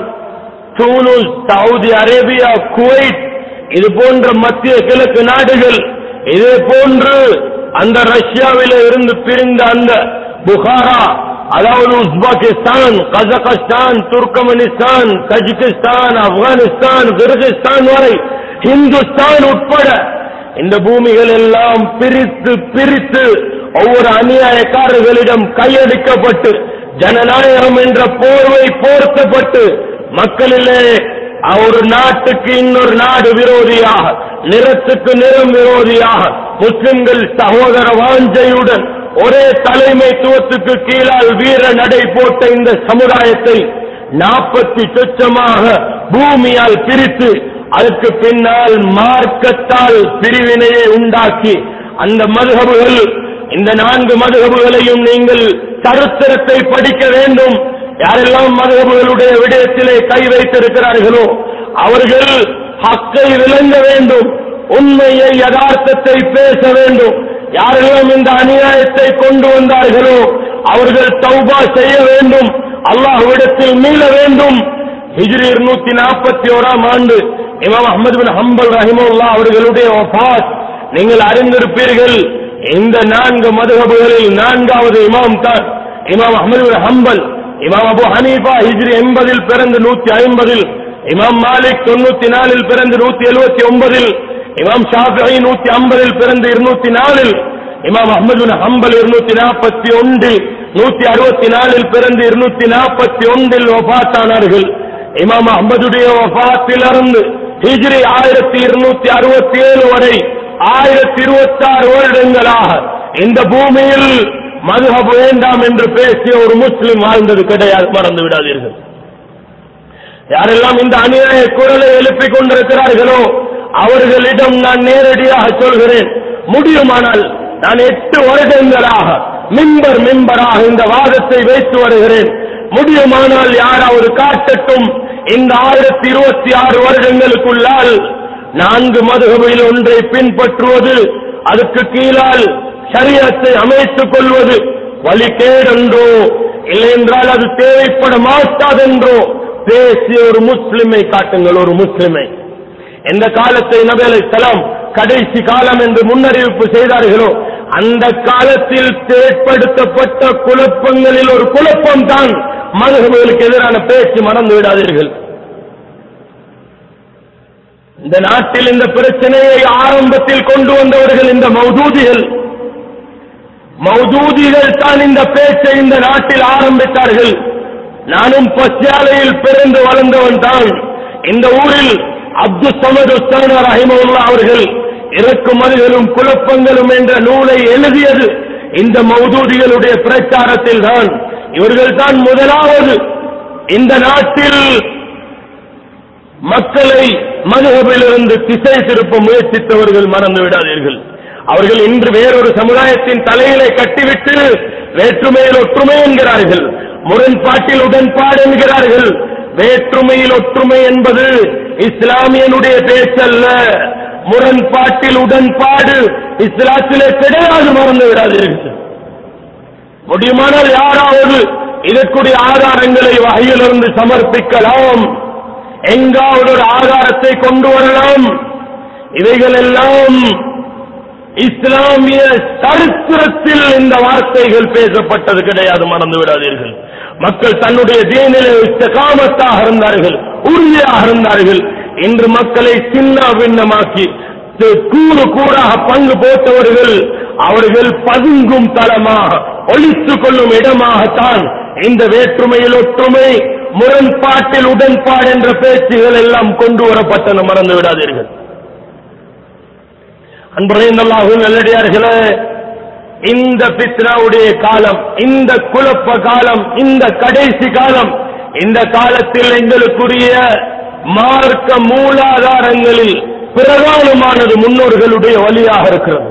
தூனுஸ் சவுதி அரேபியா குவைத் இது போன்ற மத்திய கிழக்கு நாடுகள் இதே போன்று அந்த ரஷ்யாவில இருந்து பிரிந்த அந்த புகாரா அதாவது Uzbekistan Kazakhstan Turkmenistan Tajikistan Afghanistan Kyrgyzstan வரை இந்துஸ்தான் உட்பட இந்த பூமிகள் எல்லாம் பிரித்து பிரித்து ஒவ்வொரு அநியாயக்காரர்களிடம் கையளிக்கப்பட்டு ஜனநாயகம் என்ற போர்வை போர்த்தப்பட்டு மக்களிலே ஒரு நாட்டுக்கு இன்னொரு நாடு விரோதியாக நிறத்துக்கு நிறம் விரோதியாக முஸ்லிம்கள் சகோதர வாஞ்சையுடன் ஒரே தலைமைத்துவத்துக்கு கீழால் வீர நடை போட்ட இந்த சமுதாயத்தை நாற்பத்தி சொச்சமாக பூமியால் பிரித்து அதற்கு பின்னால் மார்க்கத்தால் பிரிவினையை உண்டாக்கி அந்த மதுகபுகள் இந்த நான்கு மதுகபுகளையும் நீங்கள் சரித்திரத்தை படிக்க வேண்டும் யாரெல்லாம் மதுகபுகளுடைய விடயத்திலே கை வைத்திருக்கிறார்களோ அவர்கள் ஹக்கை விளங்க வேண்டும் உண்மையை யதார்த்தத்தை பேச வேண்டும் யாரெல்லாம் இந்த அநியாயத்தை கொண்டு வந்தார்களோ அவர்கள் தௌபா செய்ய வேண்டும் அல்லாஹ்விடத்தில் மீள வேண்டும் ஹிஜ்ரி இருநூத்தி நாற்பத்தி ஓராம் ஆண்டு இமாம் அஹமது பின் ஹம்பல் ரஹிமுல்லா அவர்களுடைய வஃபாத் நீங்கள் அறிந்திருப்பீர்கள் இந்த நான்கு மதுகபுகளில் நான்காவது இமாம் தான் இமாம் அஹமது பின் ஹம்பல் இமாம் அபு ஹனீஃபா ஹிஜ்ரி எண்பதில் பிறந்து நூத்தி ஐம்பதில் இமாம் மாலிக் தொண்ணூத்தி நாலில் பிறந்து நூத்தி எழுபத்தி ஒன்பதில் இமாம் ஷாஃபி நூத்தி ஐம்பதில் பிறந்து இருநூத்தி நாலில் இமாம் அஹமது பின் ஹம்பல் இருநூத்தி நாற்பத்தி ஒன்றில் நூத்தி அறுபத்தி நாலில் பிறந்து இருநூத்தி நாற்பத்தி ஒன்றில் வஃபாத்தானார்கள் இமாம் அஹமதுடைய வஃபாத்திலிருந்து ஹிஜ்ரி ஆயிரத்தி இருநூத்தி அறுபத்தி ஏழு வரை ஆயிரத்தி இருபத்தி ஆறு வருடங்களாக இந்த பூமியில் மதுஹப் வேண்டாம் என்று பேசிய ஒரு முஸ்லிம் வாழ்ந்தது கிடையாது மறந்து விடாதீர்கள் யாரெல்லாம் இந்த அநியாய குரலை எழுப்பிக் கொண்டிருக்கிறார்களோ அவர்களிடம் நான் நேரடியாக சொல்கிறேன் முடியுமானால் நான் எட்டு வருடங்களாக மிம்பர் மிம்பராக இந்த வாதத்தை வைத்து வருகிறேன் முடியுமானால் யாராவது காட்டட்டும் இந்த ஆயிரத்தி இருபத்தி ஆறு வருடங்களுக்குள்ளால் நான்கு மதுகபையில் ஒன்றை பின்பற்றுவது அதுக்கு கீழால் சரியத்தை அமைத்துக் கொள்வது வழிகேடென்றோ இல்லை என்றால் அது தேவைப்பட மாட்டாதென்றோ பேசிய ஒரு முஸ்லிமை காட்டுங்கள் ஒரு முஸ்லிமை எந்த காலத்தை நபி அலைஹிஸ்ஸலாம் கடைசி காலம் என்று முன்னறிவிப்பு செய்தார்களோ அந்த காலத்தில் ஏற்படுத்தப்பட்ட குழப்பங்களில் ஒரு குழப்பம் தான் மதுகபுகளுக்கு எதிரான பேச்சு மறந்து விடாதீர்கள் இந்த நாட்டில் இந்த பிரச்சனையை ஆரம்பத்தில் கொண்டு வந்தவர்கள் இந்த மௌதூதிகள் மௌதூதிகள் தான் இந்த பேச்சை இந்த நாட்டில் ஆரம்பித்தார்கள் நானும் பசியாலையில் பிறந்து வளர்ந்தவன் தான் இந்த ஊரில் அப்துல் சமது உஸ்தான ரஹிமவுல்லா அவர்கள் இறக்குமதிகளும் குழப்பங்களும் என்ற நூலை எழுதியது இந்த மௌதூதிகளுடைய பிரச்சாரத்தில் தான் இவர்கள் தான் முதலாவது இந்த நாட்டில் மக்களை மதுகபிலிருந்து திசை திருப்ப முயற்சித்தவர்கள் மறந்து விடாதீர்கள் அவர்கள் இன்று வேறொரு சமுதாயத்தின் தலையிலே கட்டிவிட்டு வேற்றுமையில் ஒற்றுமை என்கிறார்கள் முரண்பாட்டில் உடன்பாடு என்கிறார்கள் வேற்றுமையில் ஒற்றுமை என்பது இஸ்லாமியனுடைய பேச்சல்ல முரண்பாட்டில் உடன்பாடு இஸ்லாத்திலே கிடையாது மறந்து விடாதீர்கள் முடியுமானால் யாராவது இதற்குரிய ஆதாரங்களை வகையிலிருந்து சமர்ப்பிக்கலாம் எங்காவது ஒரு ஆதாரத்தை கொண்டு வரலாம் இவைகள் எல்லாம் இஸ்லாமிய சரித்திரத்தில் இந்த வார்த்தைகள் பேசப்பட்டது கிடையாது மறந்து விடாதீர்கள் மக்கள் தன்னுடைய தீனிலே காமத்தாக இருந்தார்கள் உறுதியாக இருந்தார்கள் இன்று மக்களை சின்ன பின்னமாக்கி கூறு கூறாக பங்கு போட்டவர்கள் அவர்கள் பதுங்கும் தளமாக ஒழித்துக் கொள்ளும் இடமாகத்தான் இந்த வேற்றுமையில் ஒற்றுமை முரண்பாட்டில் உடன்பாடு என்ற பேச்சுகள் எல்லாம் கொண்டு வரப்பட்டன மறந்து விடாதீர்கள் அன்புரையல்லாஹு நல்லடியார்களே இந்த பித்னாவுடைய காலம் இந்த குழப்ப காலம் இந்த கடைசி காலம் இந்த காலத்தில் எங்களுக்குரிய மார்க்க மூலாதாரங்களில் பிரதானமானது முன்னோர்களுடைய வழியாக இருக்கிறது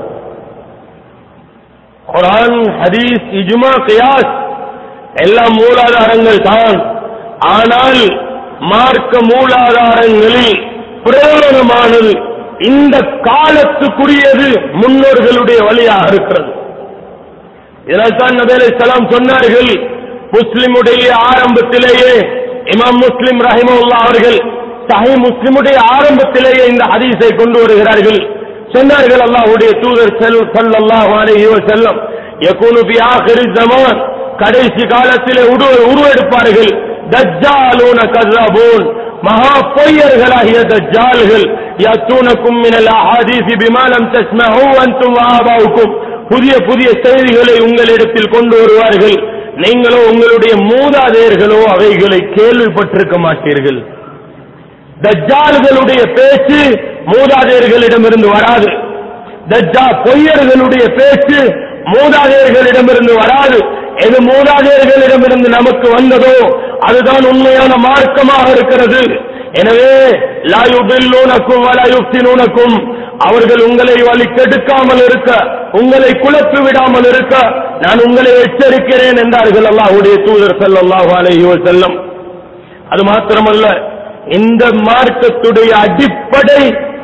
குரான் ஹதீஸ் இஜுமா கியாஸ் எல்லாம் மூலாதாரங்கள் தான் ஆனால் மார்க்க மூலாதாரங்களில் பிரதானமானது இந்த காலத்துக்குரியது முன்னோர்களுடைய வழியாக இருக்கிறது இதனால்தான் நபேலை சலாம் சொன்னார்கள் முஸ்லிமுடைய ஆரம்பத்திலேயே இமாம் முஸ்லிம் ரஹிமுல்லா அவர்கள் சஹி முஸ்லிமுடைய ஆரம்பத்திலேயே இந்த ஹதீஸை கொண்டு வருகிறார்கள் சொன்னார்கள் அல்லாஹ்வுடைய தூதர் செல் ஸல்லல்லாஹு அலைஹி வஸல்லம் யகூனு பி ஆகிரி ஜமான் கடைசி காலத்திலே உரு உருவெடுப்பார்கள் தஜ்ஜாலூன கذابون மகா பொய்யர்களாகிய தஜ்ஜால்கள் யத்தூனக்கும் மினல் அஹாதீஸி பிமா லம் தஸ்மஹு அன்தும் வஆபாவுக்கும் புதிய புதிய செய்திகளை உங்களிடத்தில் கொண்டு வருவார்கள் நீங்களோ உங்களுடைய மூதாதையர்களோ அவைகளை கேள்விப்பட்டிருக்க மாட்டீர்கள் தஜ்ஜால்களுடைய பேச்சு மூதாதையர்களிடமிருந்து வராது தஜ்ஜா பொய்யர்களுடைய பேச்சு மூதாதையர்களிடமிருந்து வராது எது மூதாதையர்களிடமிருந்து நமக்கு வந்ததோ அதுதான் உண்மையான மார்க்கமாக இருக்கிறது எனவே லாயுபில்லூனக்கும் வலாயுப்தினூனக்கும் அவர்கள் உங்களை வழி கெடுக்காமல் இருக்க உங்களை குழப்பி விடாமல் இருக்க நான் உங்களை எச்சரிக்கிறேன் என்றார்கள் அல்லாஹ்வுடைய தூதர் ஸல்லல்லாஹு அலைஹி வஸல்லம் அது மாத்திரமல்ல இந்த மார்க்கத்துடைய அடிப்படை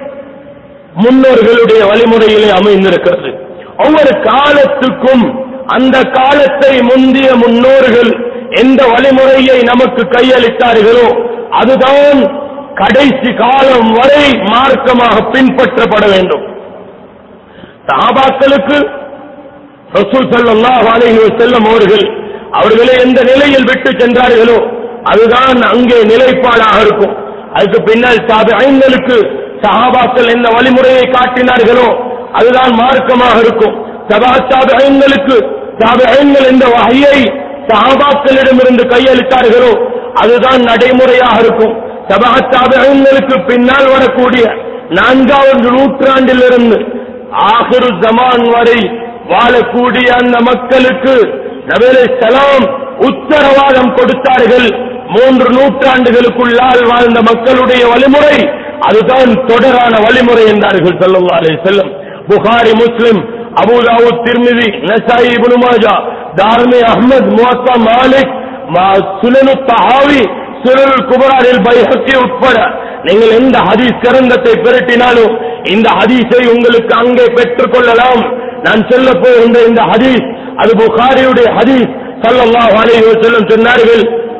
முன்னோர்களுடைய வழிமுறையிலே அமைந்திருக்கிறது ஒவ்வொரு காலத்துக்கும் அந்த காலத்தை முந்திய முன்னோர்கள் எந்த வழிமுறையை நமக்கு கையளித்தார்களோ அதுதான் கடைசி காலம் வரை மார்க்கமாக பின்பற்றப்பட வேண்டும் சஹாபாக்களுக்கு ரசூல் ஸல்லல்லாஹு அலைஹி வஸல்லம் அவர்கள் அவர்களை எந்த நிலையில் விட்டு சென்றார்களோ அதுதான் அங்கே நிலைப்பாடாக இருக்கும் அதுக்கு பின்னால் தாபிஐன்களுக்கு சஹாபாக்கள் எந்த வழிமுறையை காட்டினார்களோ அதுதான் மார்க்கமாக இருக்கும் சபா தாபிஐன்களுக்கு தாபிஐன்கள் எந்த வகையை சஹாபாக்களிடமிருந்து கையளித்தார்களோ அதுதான் நடைமுறையாக இருக்கும் சபா தாபிஐன்களுக்கு பின்னால் வரக்கூடிய நான்காவது நூற்றாண்டிலிருந்து ஆகிரு ஜமான் வரை வாழக்கூடிய அந்த மக்களுக்கு நபேலை சலாம் உத்தரவாதம் கொடுத்தார்கள் மூன்று நூற்றாண்டுகளுக்குள்ளால் வாழ்ந்த மக்களுடைய வழிமுறை அதுதான் தொடரான வழிமுறை என்றார்கள் ஸல்லல்லாஹு அலைஹி வஸல்லம் புகாரி முஸ்லிம் அபூதாவுத் திர்மிதி நசாயி இப்னு மாஜா தார்மி அஹ்மத் முவத்தா மாலிக் மா- சுனனு தஹாவி சுனல் குபராரில் பைஹக்கி உட்பட நீங்கள் எந்த ஹதீஸ் கிரந்தத்தை பெருட்டினாலும் இந்த ஹதீஸை உங்களுக்கு அங்கே பெற்றுக் கொள்ளலாம் நான் சொல்ல போகின்ற இந்த ஹதீஸ் அது புகாரியுடைய ஹதீஸ் ஸல்லல்லாஹு அலைஹி வஸல்லம் சொன்னார்கள்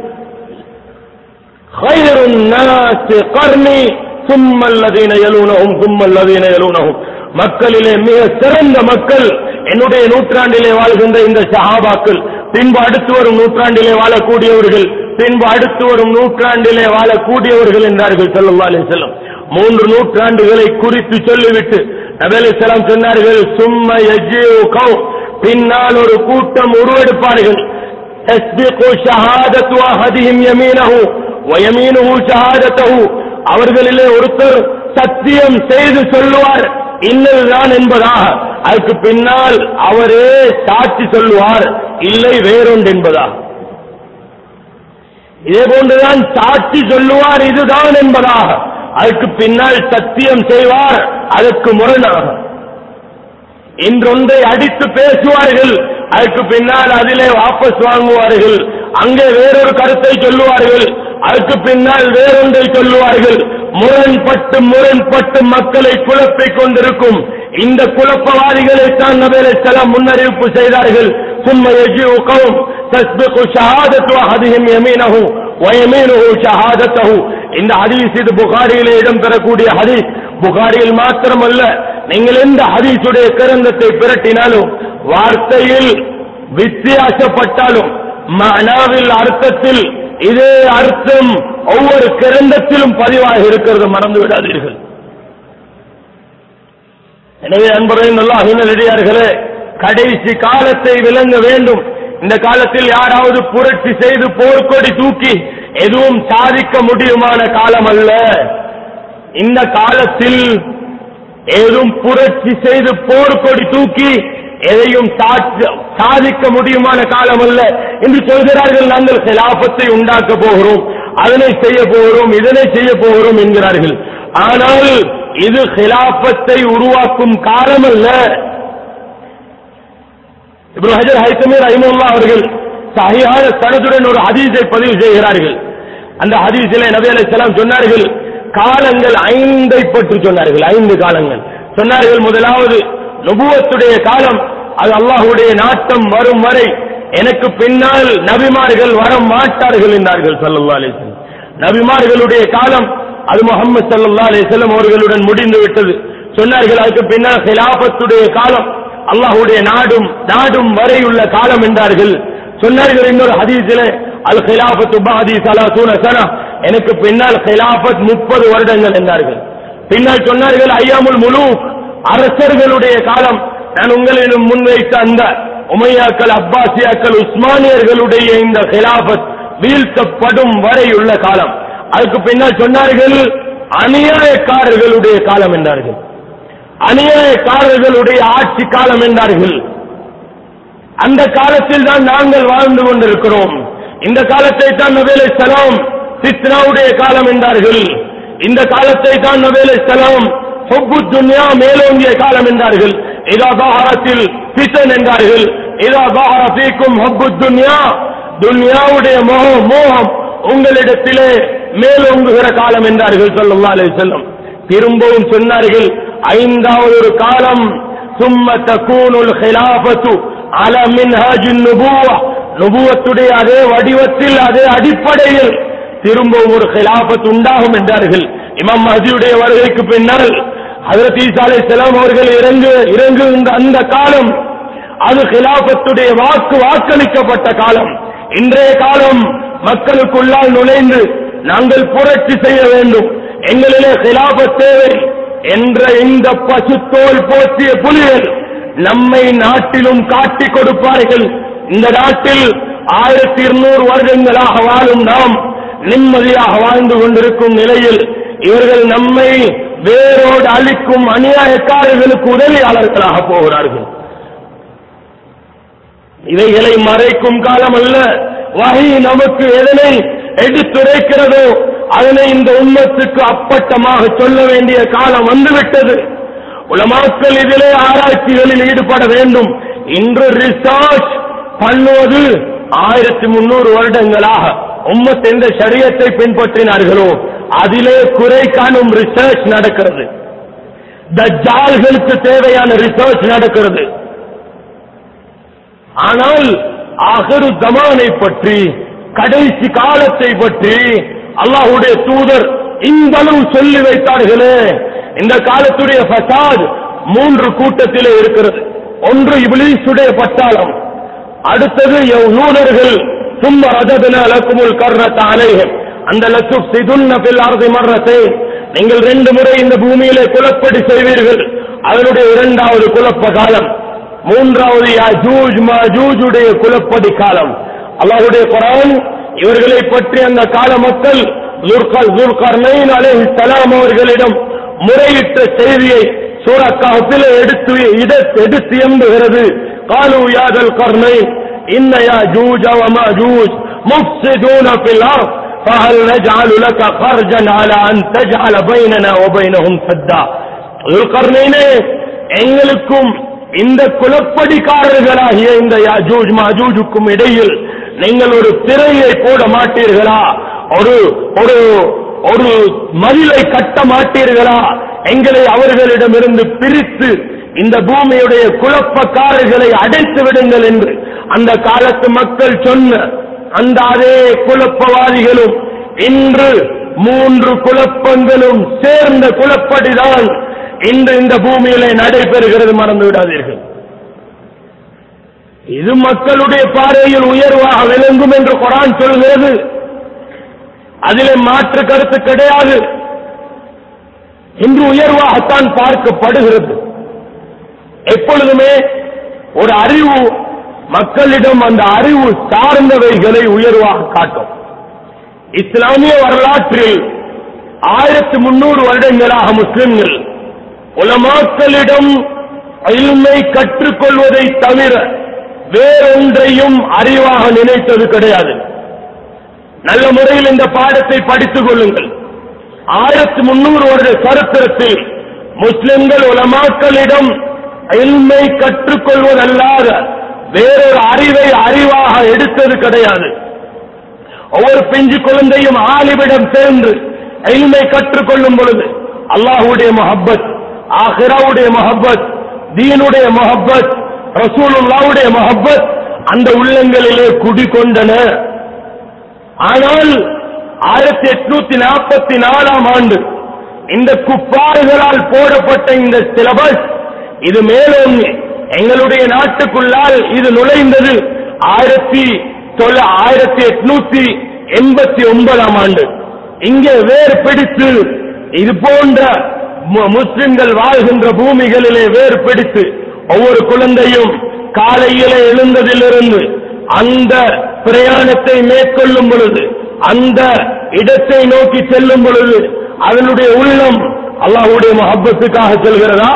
خير الناس قرني ثم الذين يلونهم ثم الذين يلونهم மக்களிலே மிக சிறந்த மக்கள் என்னுடைய நூற்றாண்டிலே வாழ்கின்ற இந்த சஹாபாக்கள் பின்பு அடுத்து வரும் நூற்றாண்டிலே வாழக்கூடியவர்கள் பின்பு அடுத்து வரும் நூற்றாண்டிலே வாழக்கூடியவர்கள் என்றார்கள் ஸல்லல்லாஹு அலைஹி வஸல்லம் மூன்று நூற்றாண்டுகளை குறித்து சொல்லிவிட்டு நபி அலைஹிஸ் ஸலாம் சொன்னார்கள் சும்ம யஜிஉ கௌம் பின்னால் ஒரு கூட்டம் உருவெடுப்பார்கள் تسبق شهادة أحدهم يمينه ويمينه شهادته அவர்களிலே ஒருத்தர் சத்தியம் செய்து சொல்லுவார் இன்னதுதான் என்பதாக அதுக்கு பின்னால் அவரே சாட்சி சொல்லுவார் இல்லை வேறொன்று என்பதாக இதே போன்றுதான் சாட்சி சொல்லுவார் இதுதான் என்பதாக அதுக்கு பின்னால் சத்தியம் செய்வார் அதற்கு முரணாக இன்றொன்றை அடித்து பேசுவார்கள் அதுக்கு பின்னால் அதிலே வாபஸ் வாங்குவார்கள் அங்கே வேறொரு கருத்தை சொல்லுவார்கள் அதுக்கு பின்னால் வேறொன்றை சொல்லுவார்கள் முரண்பட்டு முரண்பட்டு மக்களை குழப்பிக் கொண்டிருக்கும் இந்த குழப்பவாதிகளை தான் நபேல செலம் முன்னறிவிப்பு செய்தார்கள் ثم يجيء قوم تسبق شهادة أحدهم يمينه ويمينه شهادته இந்த ஹதீஸ் இது புகாரியிலே இடம் பெறக்கூடிய ஹதீஸ் புகாரியில் மாத்திரமல்ல நீங்கள் எந்த ஹதீஸுடைய கிரந்தத்தை பிரட்டினாலும் வார்த்தையில் வித்தியாசப்பட்டாலும் மனாவில் அர்த்தத்தில் இதே அர்த்தம் ஒவ்வொரு கிரந்தத்திலும் பதிவாக இருக்கிறது மறந்து விடாதீர்கள் எனவே அன்பரை நல்லா அகினடியார்களே கடைசி காலத்தை விளங்க வேண்டும் இந்த காலத்தில் யாராவது புரட்சி செய்து போர்க்கொடி தூக்கி எதுவும் சாதிக்க முடியுமான காலம் அல்ல இந்த காலத்தில் ஏதும் புரட்சி செய்து போர்க்கொடி தூக்கி எதையும் சாட்சி- சாதிக்க முடியுமான காலம் அல்ல என்று சொல்கிறார்கள் நாங்கள் சிலாபத்தை உண்டாக்க போகிறோம் அதனை செய்ய போகிறோம் இதனை செய்ய போகிறோம் என்கிறார்கள் ஆனால் இது ஹிலாபத்தை உருவாக்கும் காலம் அல்ல இப்னு ஹஜர் ஹைத்தமி ரஹிமுல்லா அவர்கள் சஹிஹான சனதுடன் ஒரு ஹதீஸை பதிவு செய்கிறார்கள் அந்த ஹதீஸிலே நபி அலைஹிஸ்ஸலாம் சொன்னார்கள் காலங்கள் ஐந்தை பற்றி சொன்னார்கள் ஐந்து காலங்கள் சொன்னார்கள் முதலாவது நுபுவத்துடைய காலம் அது அல்லாஹ்வுடைய நாட்டம் வரும் வரை எனக்கு பின்னால் நபிமார்கள் வர மாட்டார்கள் என்றார்கள் ஸல்லல்லாஹு அலைஹி வஸல்லம் நபிமார்களுடைய காலம் அது முகமது ஸல்லல்லாஹு அலைஹி வஸல்லம் அவர்களுடன் முடிந்து விட்டது சொன்னார்கள் அதுக்கு பின்னால் ஹிலாபத்துடைய காலம் அல்லாஹ்வுடைய நாடும் நாடும் வரை உள்ள காலம் என்றார்கள் சொன்னார்கள் இன்னொரு ஹதீஸிலே அல் ஹிலாபத்து பாதி சலாசூன சனா எனக்கு பின்னால் ஹிலாபத் முப்பது வருடங்கள் என்றார்கள் பின்னால் சொன்னார்கள் ஐயாமுல் முழு அரசர்களுடைய காலம் நான் உங்களிடம் முன்வைத்த அந்த உமையாக்கள் அப்பாசியாக்கள் உஸ்மானியர்களுடைய இந்த ஹிலாபத் வீழ்த்தப்படும் வரை உள்ள காலம் அதுக்கு பின்னால் சொன்னார்கள் அநியாயக்காரர்களுடைய காலம் என்றார்கள் அநியாயக்காரர்களுடைய ஆட்சி காலம் என்றார்கள் அந்த காலத்தில் தான் நாங்கள் வாழ்ந்து கொண்டிருக்கிறோம் இந்த காலத்தை தான் நபேலை சலாம் சித்னாவுடைய காலம் என்றார்கள் இந்த காலத்தை தான் நபேலை சலாம் ஹொப்பு துன்யா மேலோங்கிய காலம் என்றார்கள் இதா பாரத்தில் பிசன் என்றார்கள் இதா பாரத்திக்கும் ஹொப்பு துன்யா துன்யாவுடைய மோகம் மோகம் உங்களிடத்திலே மேலோங்குகிற காலம் என்றார்கள் ஸல்லல்லாஹு அலைஹி வஸல்லம் திரும்பவும் சொன்னார்கள் ஐந்தாவது ஒரு காலம் சும்ம தகூனுல் ஹிலாஃபத்து அல மின்ஹாஜின் நுபுவா நுபுவத்துடைய அதே வடிவத்தில் அதே அடிப்படையில் திரும்பவும் ஒரு ஹிலாஃபத் உண்டாகும் என்றார்கள் இமாம் மஹதியுடைய வருகைக்கு பின்னால் ஹஜரத் ஈசா அலைஹிஸ்ஸலாம் அவர்கள் இறங்கு இறங்குகின்ற அந்த காலம் அது ஹிலாபத்துடைய வாக்கு வாக்களிக்கப்பட்ட காலம் இன்றைய காலம் மக்களுக்குள்ளால் நுழைந்து நாங்கள் புரட்சி செய்ய வேண்டும் எங்களிலே ஹிலாபத் தேவை என்ற இந்த பசுத்தோல் போற்றிய புலிகள் நம்மை நாட்டிலும் காட்டிக் கொடுப்பார்கள் இந்த நாட்டில் ஆயிரத்தி இருநூறு வருடங்களாக வாழும் நாம் நிம்மதியாக வாழ்ந்து கொண்டிருக்கும் நிலையில் இவர்கள் நம்மை வேரோடு அழிக்கும் அநியாயக்காரர்களுக்கு உதவியாளர்களாக போகிறார்கள் இவைகளை மறைக்கும் காலம் அல்ல வகை நமக்கு எதனை எடுத்துரைக்கிறதோ அதனை இந்த உம்மத்துக்கு அப்பட்டமாக சொல்ல வேண்டிய காலம் வந்துவிட்டது உலமாக்கள் இதிலே ஆராய்ச்சிகளில் ஈடுபட வேண்டும் இன்று ரிசர்ச் பண்ணுவது ஆயிரத்தி முன்னூறு வருடங்களாக உம்மத் எந்த சரியத்தை பின்பற்றினார்களோ அதிலே குறை காணும் ரிசர்ச் நடக்கிறது தஜ்ஜால்களுக்கு தேவையான ரிசர்ச் நடக்கிறது ஆனால் ஆகரு தமானை பற்றி கடைசி காலத்தை பற்றி அல்லாஹ்வுடைய தூதர் இந்த அளவு சொல்லி வைத்தார்களே இந்த காலத்துடைய ஃபசாத் மூன்று கூட்டத்திலே இருக்கிறது ஒன்று இபிலீசுடைய பட்டாளம் அடுத்தது யூதர்கள் சும்மா ரஜதன லக்குமுல் கர்ரத் அலைஹிம் அந்த லத்து சிதுன்ன பில் அர்தி மர்ரத்தை நீங்கள் ரெண்டு முறை இந்த பூமியிலே குலப்படி செய்வீர்கள் அதனுடைய இரண்டாவது குழப்ப காலம் மூன்றாவது யாஜூஜ் மாஜூஜுடைய குலப்படி காலம் அல்லாஹ்வுடைய குரான் இவர்களை பற்றி அந்த கால மக்கள் துர்கல் துர்கர்னைன் அலைஹிஸ்ஸலாம் அவர்களிடம் முறையிட்ட செய்தியை சூரா கஹ்ஃபில் எடுத்து இட- எடுத்து எம்புகிறது قالوا يا ذا القرنين إن ياجوج وماجوج مفسدون في الأرض فهل نجعل لك خرجا على أن تجعل بيننا وبينهم سدا ذو القرنين எங்களுக்கும் இந்த குலப்படிக்காரர்களாகிய இந்த யாஜூஜ் மாஜூஜுக்கும் இடையில் நீங்கள் ஒரு திரையை போட மாட்டீர்களா ஒரு ஒரு ஒரு மதிலை கட்ட மாட்டீர்களா எங்களை அவர்களிடமிருந்து பிரித்து இந்த பூமியுடைய குழப்பக்காரர்களை அடைத்து விடுங்கள் என்று அந்த காலத்து மக்கள் சொன்ன அந்த அதே குழப்பவாதிகளும் இன்று மூன்று குழப்பங்களும் சேர்ந்த குழப்படிதான் இன்று இந்த பூமியிலே நடைபெறுகிறது மறந்து விடாதீர்கள் இது மக்களுடைய பார்வையில் உயர்வாக விளங்கும் என்று குரான் சொல்கிறது அதிலே மாற்று கருத்து கிடையாது இன்று உயர்வாகத்தான் பார்க்கப்படுகிறது எப்பொழுதுமே ஒரு அறிவு மக்களிடம் அந்த அறிவு சார்ந்தவைகளை உயர்வாக காட்டும் இஸ்லாமிய வரலாற்றில் ஆயிரத்தி முன்னூறு வருடங்களாக முஸ்லிம்கள் உலமாக்களிடம் இல்மை கற்றுக்கொள்வதை தவிர வேறொன்றையும் அறிவாக நினைத்தது கிடையாது நல்ல முறையில் இந்த பாடத்தை படித்துக் கொள்ளுங்கள் ஆயிரத்தி முன்னூறு வருட சரித்திரத்தில் முஸ்லிம்கள் உலமாக்களிடம் இல்மை கற்றுக்கொள்வதல்லாத வேறொரு அறிவை அறிவாக எடுத்தது கிடையாது ஒவ்வொரு பிஞ்சு குழந்தையும் ஆலிவிடம் சேர்ந்து இல்மை கற்றுக்கொள்ளும் பொழுது அல்லாஹுடைய மொஹப்பத் ஆஹிராவுடைய மொஹப்பத் தீனுடைய மொஹப்பத் ரசூலுல்லாவுடைய மொஹப்பத் அந்த உள்ளங்களிலே குடிகொண்டன ஆனால் ஆயிரத்தி எட்நூத்தி நாற்பத்தி நாலாம் ஆண்டு இந்த குப்பாறுகளால் போடப்பட்ட இந்த சிலபஸ் இது மேலோங்கி எங்களுடைய நாட்டுக்குள்ளால் இது நுழைந்தது ஆயிரத்தி தொள்ள ஆயிரத்தி எட்நூத்தி எண்பத்தி ஒன்பதாம் ஆண்டு இங்கே வேர் பிடித்து இது போன்ற மு- முஸ்லிம்கள் வாழ்கின்ற பூமிகளிலே வேர் பிடித்து ஒவ்வொரு குழந்தையும் காலையிலே எழுந்ததிலிருந்து அந்த பிரயாணத்தை மேற்கொள்ளும் பொழுது அந்த இடத்தை நோக்கி செல்லும் பொழுது அதனுடைய உள்ளம் அல்லாஹ்வுடைய மஹப்பத்துக்காக செல்கிறதா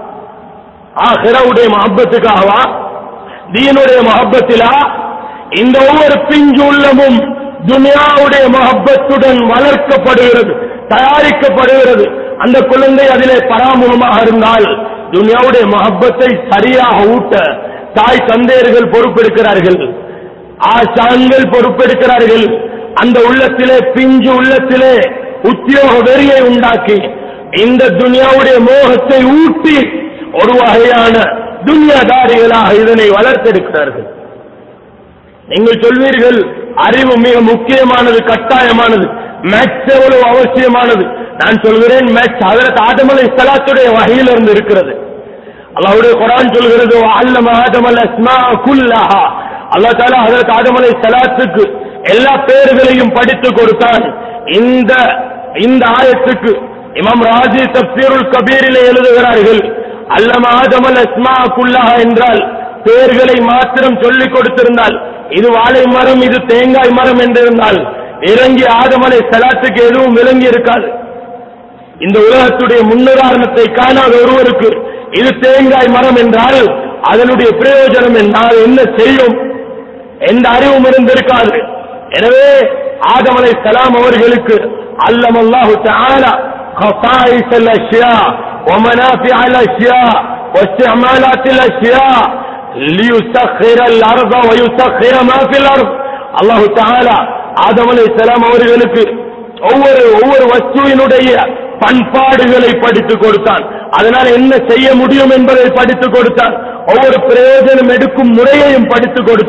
ஆஹிராவுடைய மஹப்பத்துக்காகவா தீனுடைய மஹப்பத்திலா இந்த ஒவ்வொரு பிஞ்சு உள்ளமும் துனியாவுடைய மஹப்பத்துடன் வளர்க்கப்படுகிறது தயாரிக்கப்படுகிறது அந்த குழந்தை அதிலே பராமுகமாக இருந்தால் துனியாவுடைய மஹப்பத்தை சரியாக ஊட்ட தாய் தந்தையர்கள் பொறுப்பெடுக்கிறார்கள் ஆசான்கள் பொறுப்பெடுக்கிறார்கள் அந்த உள்ளத்திலே பிஞ்சு உள்ளத்திலே உத்தியோக வெறியை உண்டாக்கி இந்த துனியாவுடைய மோகத்தை ஊட்டி ஒரு வகையான துன்யாதாரிகளாக இதனை வளர்த்தெடுக்கிறார்கள் நீங்கள் சொல்வீர்கள் அறிவு மிக முக்கியமானது கட்டாயமானது மேட்ச் எவ்வளவு அவசியமானது நான் சொல்கிறேன் மேட்ச் அதற்கு ஆதமலை சலாத்துடைய வகையிலிருந்து இருக்கிறது அல்லாஹ்வுடைய குரான் சொல்கிறது அல்லம ஆதமல் அஸ்மா குல்லஹா அல்லாஹ் தாலா ஹஜரத் ஆதம் அலை சலாத்துக்கு எல்லா பேர்களையும் படித்து கொடுத்தான் இந்த இந்த ஆயத்துக்கு இமாம் ராஜி தப்சீருல் கபீரிலே எழுதுகிறார்கள் அல்லம ஆதம் அல் அஸ்மா குல்லஹா என்றால் பேர்களை மாத்திரம் சொல்லிக் கொடுத்திருந்தால் இது வாழை மரம் இது தேங்காய் மரம் என்றிருந்தால் இறங்கி ஆதம் அலை சலாத்துக்கு எதுவும் விளங்கி இருக்காது இந்த உலகத்துடைய முன்னுதாரணத்தை காணாத ஒருவருக்கு இது தேங்காய் மரம் என்றால் அதனுடைய பிரயோஜனம் என்றால் என்ன செய்யும் எந்த அறிவும் இருந்திருக்காது எனவே ஆதம் அலை சலாம் அவர்களுக்கு அல்லம் அல்லாஹு தஆலா خصائص الأشياء ومنافع الأشياء واستعمالات الأشياء ليسخر الأرض ويسخر ما في الأرض الله تعالى ஆதம் அலை சலாம் அவர்களுக்கு ஒவ்வொரு ஒவ்வொரு வஸ்துவினுடைய பண்பாடுகளை படித்துக் கொடுத்தான் அதனால் என்ன செய்ய முடியும் என்பதை படித்துக் கொடுத்தான் ஒவ்வொரு பிரயோஜனம் எடுக்கும் முறையையும் படித்துக் கொடுத்தான்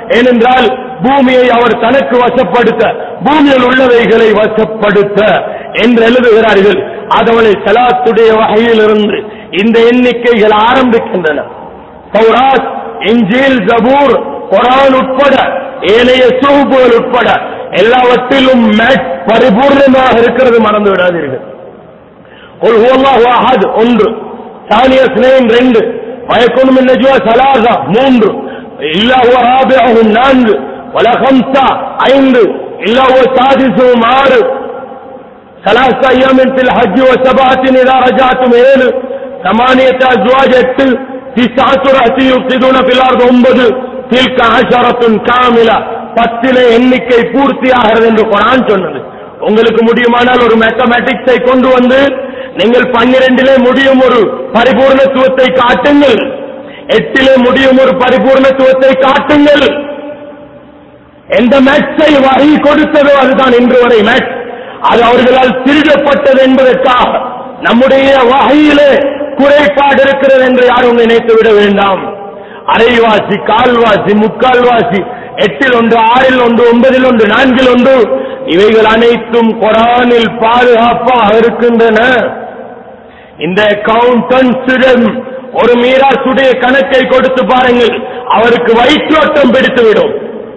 ஏனென்றால் பூமியை அவர் தனக்கு வசப்படுத்த பூமியில் உள்ளவைகளை வசப்படுத்த என்று எழுதுகிறார்கள் அதவளை சலாத்துடைய வகையிலிருந்து இந்த எண்ணிக்கைகள் ஆரம்பிக்கின்றன சௌராத் இஞ்சில் ஜபூர் குரான் உட்பட ஏனைய சூப்புகள் உட்பட எல்லாவற்றிலும் மேட் பரிபூர்ணமாக இருக்கிறது மறந்து விடாதீர்கள் قل هو الله احد ஒன்று ثانية اثنين ரெண்டு ويكون من نجوى ثلاثة மூன்று إلا هو رابعهم நான்கு ولا خمسة ஐந்து إلا هو سادسهم ஆறு ثلاثة أيام في الحج وسبعة إذا رجعتم ஏழு ثمانية أزواج எட்டு تسعة رأتي يفسدون في الأرض ஒன்பது تلك عشرة كاملة பத்திலே எண்ணிக்கை பூர்த்தியாகிறது என்று குரான் சொன்னது உங்களுக்கு முடியுமானால் ஒரு மேத்தமேட்டிக்ஸை கொண்டு வந்து நீங்கள் பன்னிரண்டிலே முடியும் ஒரு பரிபூர்ணத்துவத்தை காட்டுங்கள் எட்டிலே முடியும் ஒரு பரிபூர்ணத்துவத்தை காட்டுங்கள் எந்த மேட்சை வகை கொடுத்ததோ அதுதான் இன்று வரை மேட்ச் அது அவர்களால் திருடப்பட்டது என்பதற்காக நம்முடைய வகையிலே குறைபாடு இருக்கிறது என்று யாரும் நினைத்து விட வேண்டாம் அரைவாசி கால்வாசி முக்கால்வாசி எட்டில் ஒன்று ஆறில் ஒன்று ஒன்பதில் ஒன்று நான்கில் ஒன்று இவைகள் அனைத்தும் குரானில் பாதுகாப்பாக இருக்கின்றன இந்த அக்கவுண்டன்ஸிடம் ஒரு மீராசுடைய கணக்கை கொடுத்து பாருங்கள் அவருக்கு வயிற்றோட்டம் பிடித்துவிடும்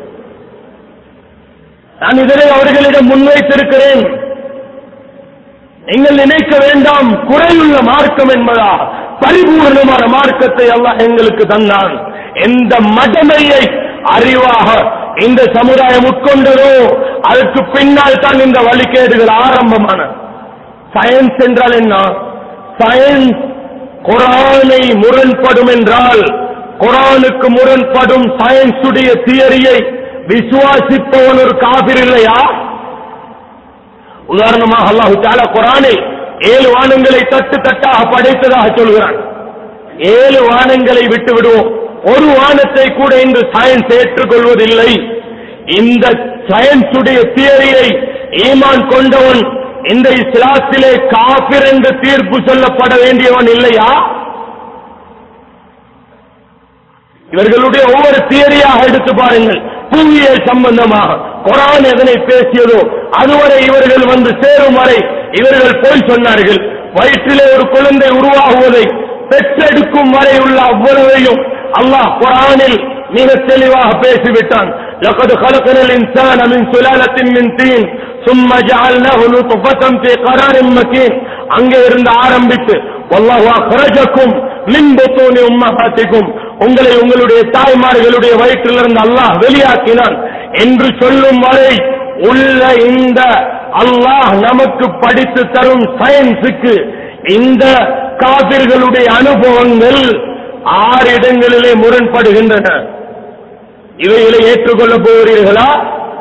நான் இதனை அவர்களிடம் முன்வைத்திருக்கிறேன் நீங்கள் நினைக்க வேண்டாம் குறையுள்ள மார்க்கம் என்பதா பரிபூர்ணமான மார்க்கத்தை அல்லாஹ் எங்களுக்கு தந்தான் எந்த மடமையை அறிவாக இந்த சமுதாயம் உட்கொண்டதோ அதற்கு பின்னால் தான் இந்த வழிகேடுகள் ஆரம்பமான சயின்ஸ் என்றால் என்ன சயின்ஸ் குரானை முரண்படும் என்றால் குரானுக்கு முரண்படும் சயின்ஸுடைய தியரியை விசுவாசிப்பவன் ஒரு காபிர் இல்லையா உதாரணமாக அல்லாஹு தாலா குரானில் ஏழு வானங்களை தட்டு தட்டாக படைத்ததாக சொல்கிறான் ஏழு வானங்களை விட்டு விடுவோம் ஒரு வானத்தை கூட இன்று சயின்ஸ் ஏற்றுக்கொள்வதில்லை இந்த சயின்ஸுடைய தியரியை ஈமான் கொண்டவன் இந்த இஸ்லாத்திலே காபிர் என்று தீர்ப்பு சொல்லப்பட வேண்டியவன் இல்லையா இவர்களுடைய ஒவ்வொரு தியரியாக எடுத்து பாருங்கள் புவியியல் சம்பந்தமாக குரான் எதனை பேசியதோ அதுவரை இவர்கள் வந்து சேரும் வரை இவர்கள் போய் சொன்னார்கள் வயிற்றிலே ஒரு குழந்தை உருவாகுவதை பெற்றெடுக்கும் வரை உள்ள அவ்வளவையும் அல்லாஹ் குரானில் மிக தெளிவாக பேசிவிட்டான் لقد خلقنا الإنسان من سلالة من طين ثم جعلناه نطفة في قرار مكين அங்கே இருந்து ஆரம்பித்து والله أخرجكم من بطون أمهاتكم உங்களை உங்களுடைய தாய்மார்களுடைய வயிற்றிலிருந்து அல்லாஹ் வெளியாக்கினான் என்று சொல்லும் வரை உள்ள இந்த அல்லாஹ் நமக்கு படித்து தரும் சயின்ஸுக்கு இந்த காபிர்களுடைய அனுபவங்கள் ஆறு இடங்களிலே முரண்படுகின்றன இவைகளை ஏற்றுக்கொள்ளப் போகிறீர்களா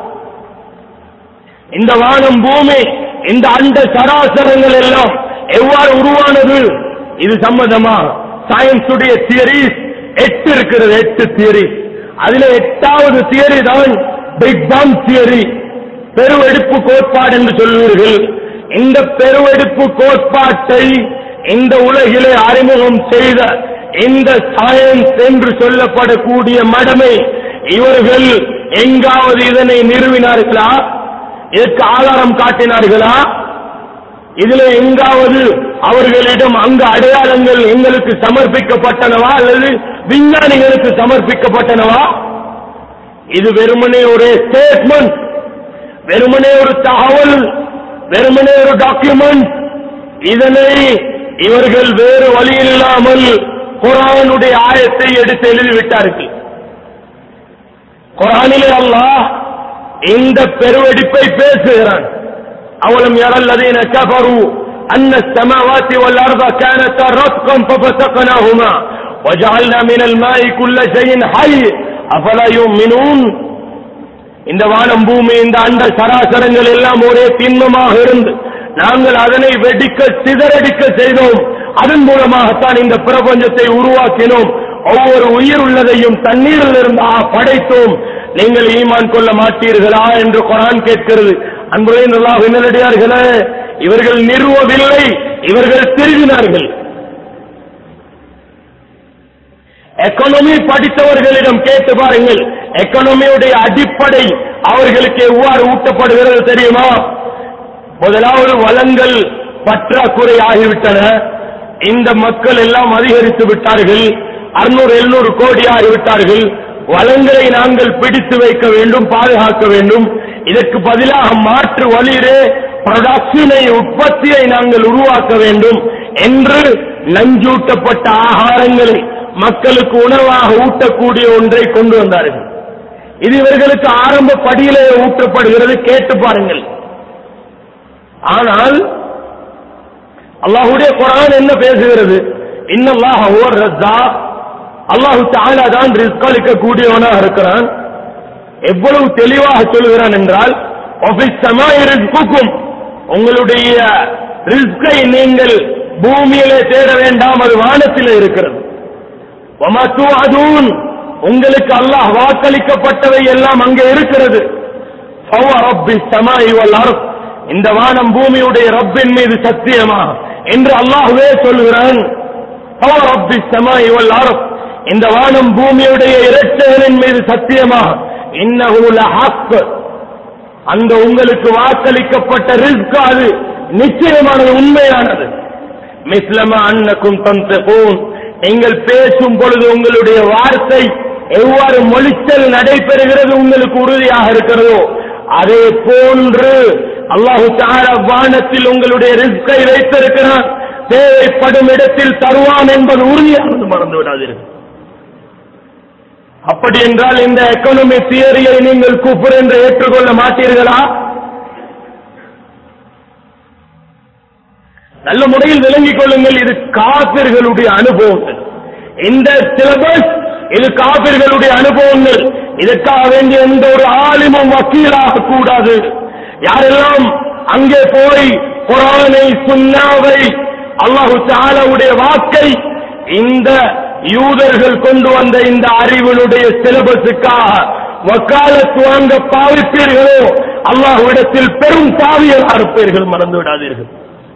இந்த வானம் பூமி இந்த அண்ட சராசரங்கள் எல்லாம் எவ்வாறு உருவானது இது சம்பந்தமா சயின்ஸுடைய தியரிஸ் எட்டு இருக்கிறது எட்டு தியரி அதுல எட்டாவது தியரி தான் பிக் பாங் தியரி பெருவெடுப்பு கோட்பாடு என்று சொல்வீர்கள் இந்த பெருவெடுப்பு கோட்பாட்டை இந்த உலகிலே அறிமுகம் செய்த இந்த சயின்ஸ் என்று சொல்லப்படக்கூடிய மடமை இவர்கள் எங்காவது இதனை நிறுவினார்களா இதற்கு ஆதாரம் காட்டினார்களா இதுல எங்காவது அவர்களிடம் அங்கு அடையாளங்கள் எங்களுக்கு சமர்ப்பிக்கப்பட்டனவா அல்லது விஞ்ஞானிகளுக்கு சமர்ப்பிக்கப்பட்டனவா இது வெறுமனே ஒரு ஸ்டேட்மெண்ட் வெறுமனே ஒரு தகவல் வெறுமனே ஒரு டாக்குமெண்ட் இதனை இவர்கள் வேறு வழி இல்லாமல் குரானுடைய ஆயத்தை எடுத்து எழுதிவிட்டார்கள் குரானிலே அல்லாஹ் இந்த பெருவெடிப்பை பேசுகிறான் أولم يرى الذين كفروا أن السماوات والأرض كانتا رتقا ففتقناهما وجعلنا من الماء كل شيء حي أفلا يؤمنون இந்த வானம் பூமி இந்த அண்ட சராசரங்கள் எல்லாம் ஒரே திண்மமாக இருந்து நாங்கள் அதனை வெடிக்க சிதறடிக்க செய்தோம் அதன் மூலமாகத்தான் இந்த பிரபஞ்சத்தை உருவாக்கினோம் ஒவ்வொரு உயிர் உள்ளதையும் தண்ணீரில் இருந்து ஆ, படைத்தோம் நீங்கள் ஈமான் கொள்ள மாட்டீர்களா என்று குரான் கேட்கிறது அன்புரை நல்லா விண்ணடியார்களே இவர்கள் நிறுவவில்லை இவர்கள் திருவினார்கள் எக்கனாமி படித்தவர்களிடம் கேட்டு பாருங்கள் எக்கனாமியுடைய அடிப்படை அவர்களுக்கு எவ்வாறு ஊட்டப்படுகிறது தெரியுமா முதலாவது வளங்கள் பற்றாக்குறை ஆகிவிட்டன இந்த மக்கள் எல்லாம் அதிகரித்து விட்டார்கள் அறுநூறு எழுநூறு கோடி ஆகிவிட்டார்கள் வளங்களை நாங்கள் பிடித்து வைக்க வேண்டும் பாதுகாக்க வேண்டும் இதற்கு பதிலாக மாற்று வழியிலே ப்ரொடக்ஷனை உற்பத்தியை நாங்கள் உருவாக்க வேண்டும் என்று நஞ்சூட்டப்பட்ட ஆகாரங்களை மக்களுக்கு உணவாக ஊட்டக்கூடிய ஒன்றை கொண்டு வந்தார்கள் இது இவர்களுக்கு ஆரம்ப படியிலே ஊட்டப்படுகிறது கேட்டு பாருங்கள் ஆனால் அல்லாஹுடைய குரான் என்ன பேசுகிறது இன்னல்லாஹ் ஓர் ரஸ்ஸா அல்லாஹு தாலா தான் ரிஸ்க் அளிக்கக்கூடியவனாக இருக்கிறான் எவ்வளவு தெளிவாக சொல்கிறான் என்றால் ஆபீஸ் சமாய் ரிஸ்குக்கும் உங்களுடைய ரிஸ்கை நீங்கள் பூமியிலே தேட வேண்டாம் அது வானத்திலே இருக்கிறது வமத்து அதூன் உங்களுக்கு அல்லாஹ் வாக்களிக்கப்பட்டவை எல்லாம் அங்கே இருக்கிறது ஃபவ ரப்பி ஸமாஇ வல் அர்த் இந்த வானம் பூமியுடைய ரப்பின் மீது சத்தியமா என்று அல்லாஹ்வே சொல்கிறான் ஃபவ ரப்பி ஸமாஇ வல் அர்த் இந்த வானம் பூமியுடைய இரட்சகனின் மீது சத்தியமா இன்னஹு லஹக் அந்த உங்களுக்கு வாக்களிக்கப்பட்ட ரிஸ்க் அது நிச்சயமானது உண்மையானது மிஸ்லமா அன்னக்கும் தந்தகூன் நீங்கள் பேசும் பொழுது உங்களுடைய வார்த்தை எவ்வாறு மொழிச்சல் நடைபெறுகிறது உங்களுக்கு உறுதியாக இருக்கிறதோ அதே போன்று அல்லாஹு தஆலா வானத்தில் உங்களுடைய ரிஸ்கை வைத்திருக்கிறான் தேவைப்படும் இடத்தில் தருவான் என்பது உறுதியானது மறந்து விடாதீர்கள் அப்படி என்றால் இந்த எக்கனாமி தியரியை நீங்கள் குஃபர் என்று ஏற்றுக்கொள்ள மாட்டீர்களா நல்ல முறையில் விளங்கிக் கொள்ளுங்கள் இது காபிர்களுடைய அனுபவங்கள் இந்த சிலபஸ் இது காபிர்களுடைய அனுபவங்கள் இதற்காக வேண்டிய எந்த ஒரு ஆலிமும் வக்கீலாக கூடாது யாரெல்லாம் அங்கே போய் குரானை சுன்னாவை அல்லாஹு தாலாவுடைய வாக்கை இந்த யூதர்கள் கொண்டு வந்த இந்த அறிவினுடைய சிலபஸுக்காக வக்காலத்து வாங்க பாவிப்பீர்களோ அல்லாஹ்விடத்தில் பெரும் பாவியலாக இருப்பீர்கள் மறந்து விடாதீர்கள்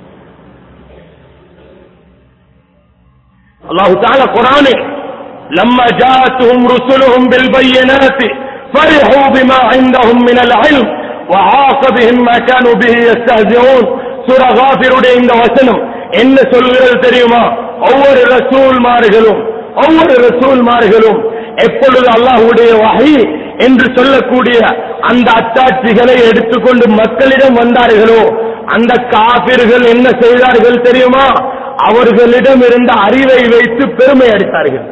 الله تعالى قرآنه لما جاءتهم رسلهم بالبينات فرحوا بما عندهم من العلم وعاق بهم ما كانوا به يستهزئون سورة غافر இந்த வசனம் என்ன சொல்கிறது தெரியுமா ஒவ்வொரு ரசூல்மார்களும் ஒவ்வொரு ரசூல்மார்களும் எப்பொழுது அல்லாஹ்வுடைய வகை என்று சொல்லக்கூடிய அந்த அத்தாட்சிகளை எடுத்துக்கொண்டு மக்களிடம் வந்தார்களோ அந்த காபிர்கள் என்ன செய்தார்கள் தெரியுமா அவர்களிடம் இருந்த அறிவை வைத்து பெருமை அடித்தார்கள்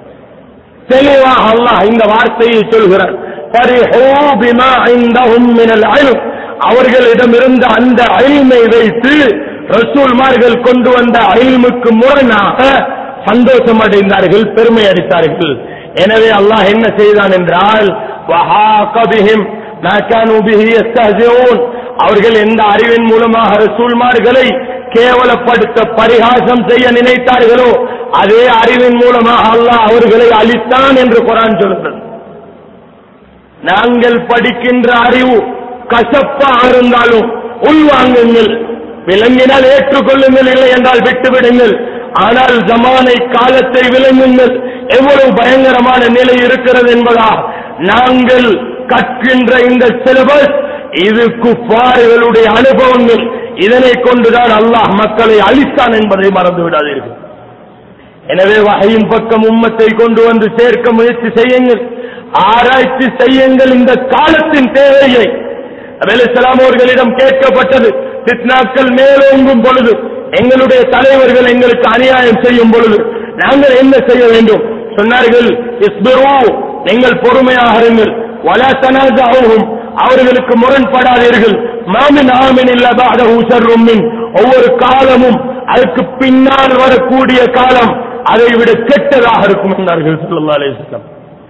தெளிவாக அல்லாஹ் இந்த வார்த்தையை சொல்கிறார் பரிஹூ பிமா இந்தஹும் மினல் இல்ம். அவர்களிடம் இருந்த அந்த அழிமை வைத்து ரசூல்மார்கள் கொண்டு வந்த அழிமுக்கு முரணாக சந்தோஷம் அடைந்தார்கள் பெருமை அடித்தார்கள் எனவே அல்லாஹ் என்ன செய்தான் என்றால் வஹாக பிஹிம் மா கானூ பிஹி யஸ்தஹ்சிஊன். அவர்கள் எந்த அறிவின் மூலமாக ரசூல்மார்களை கேவலப்படுத்த பரிகாசம் செய்ய நினைத்தார்களோ அதே அறிவின் மூலமாக அல்லாஹ் அவர்களை அளித்தான் என்று குரான் சொல்கிறது நாங்கள் படிக்கின்ற அறிவு கசப்பாக இருந்தாலும் உள்வாங்குங்கள் விளங்கினால் ஏற்றுக்கொள்ளுங்கள் இல்லை என்றால் விட்டுவிடுங்கள் ஆனால் ஜமானை காலத்தை விளங்குங்கள் எவ்வளவு பயங்கரமான நிலை இருக்கிறது என்பதா நாங்கள் கற்கின்ற இந்த சிலபஸ் இது குப்பாறுகளுடைய அனுபவங்கள் இதனை கொண்டுதான் அல்லாஹ் மக்களை அழித்தான் என்பதை மறந்து விடாதீர்கள் எனவே வகையின் பக்கம் உம்மத்தை கொண்டு வந்து சேர்க்க முயற்சி செய்யுங்கள் ஆராய்ச்சி செய்யுங்கள் இந்த காலத்தின் தேவையை அலைஹிஸ்ஸலாம் அவர்களிடம் கேட்கப்பட்டது பித்னாக்கள் மேலோங்கும் பொழுது எங்களுடைய தலைவர்கள் எங்களுக்கு அநியாயம் செய்யும் பொழுது நாங்கள் என்ன செய்ய வேண்டும் சொன்னார்கள் இஸ்பிரு நீங்கள் பொறுமையாக இருங்கள் வலா தனாஜாவும் அவர்களுக்கு முரண்படாதீர்கள் மாமின் ஆமின் இல்ல பாதஹு ஷர்ரும் மின் ஒவ்வொரு காலமும் அதுக்கு பின்னால் வரக்கூடிய காலம் அதை விட கெட்டதாக இருக்கும் என்றார்கள் ஸல்லல்லாஹு அலைஹி வஸல்லம்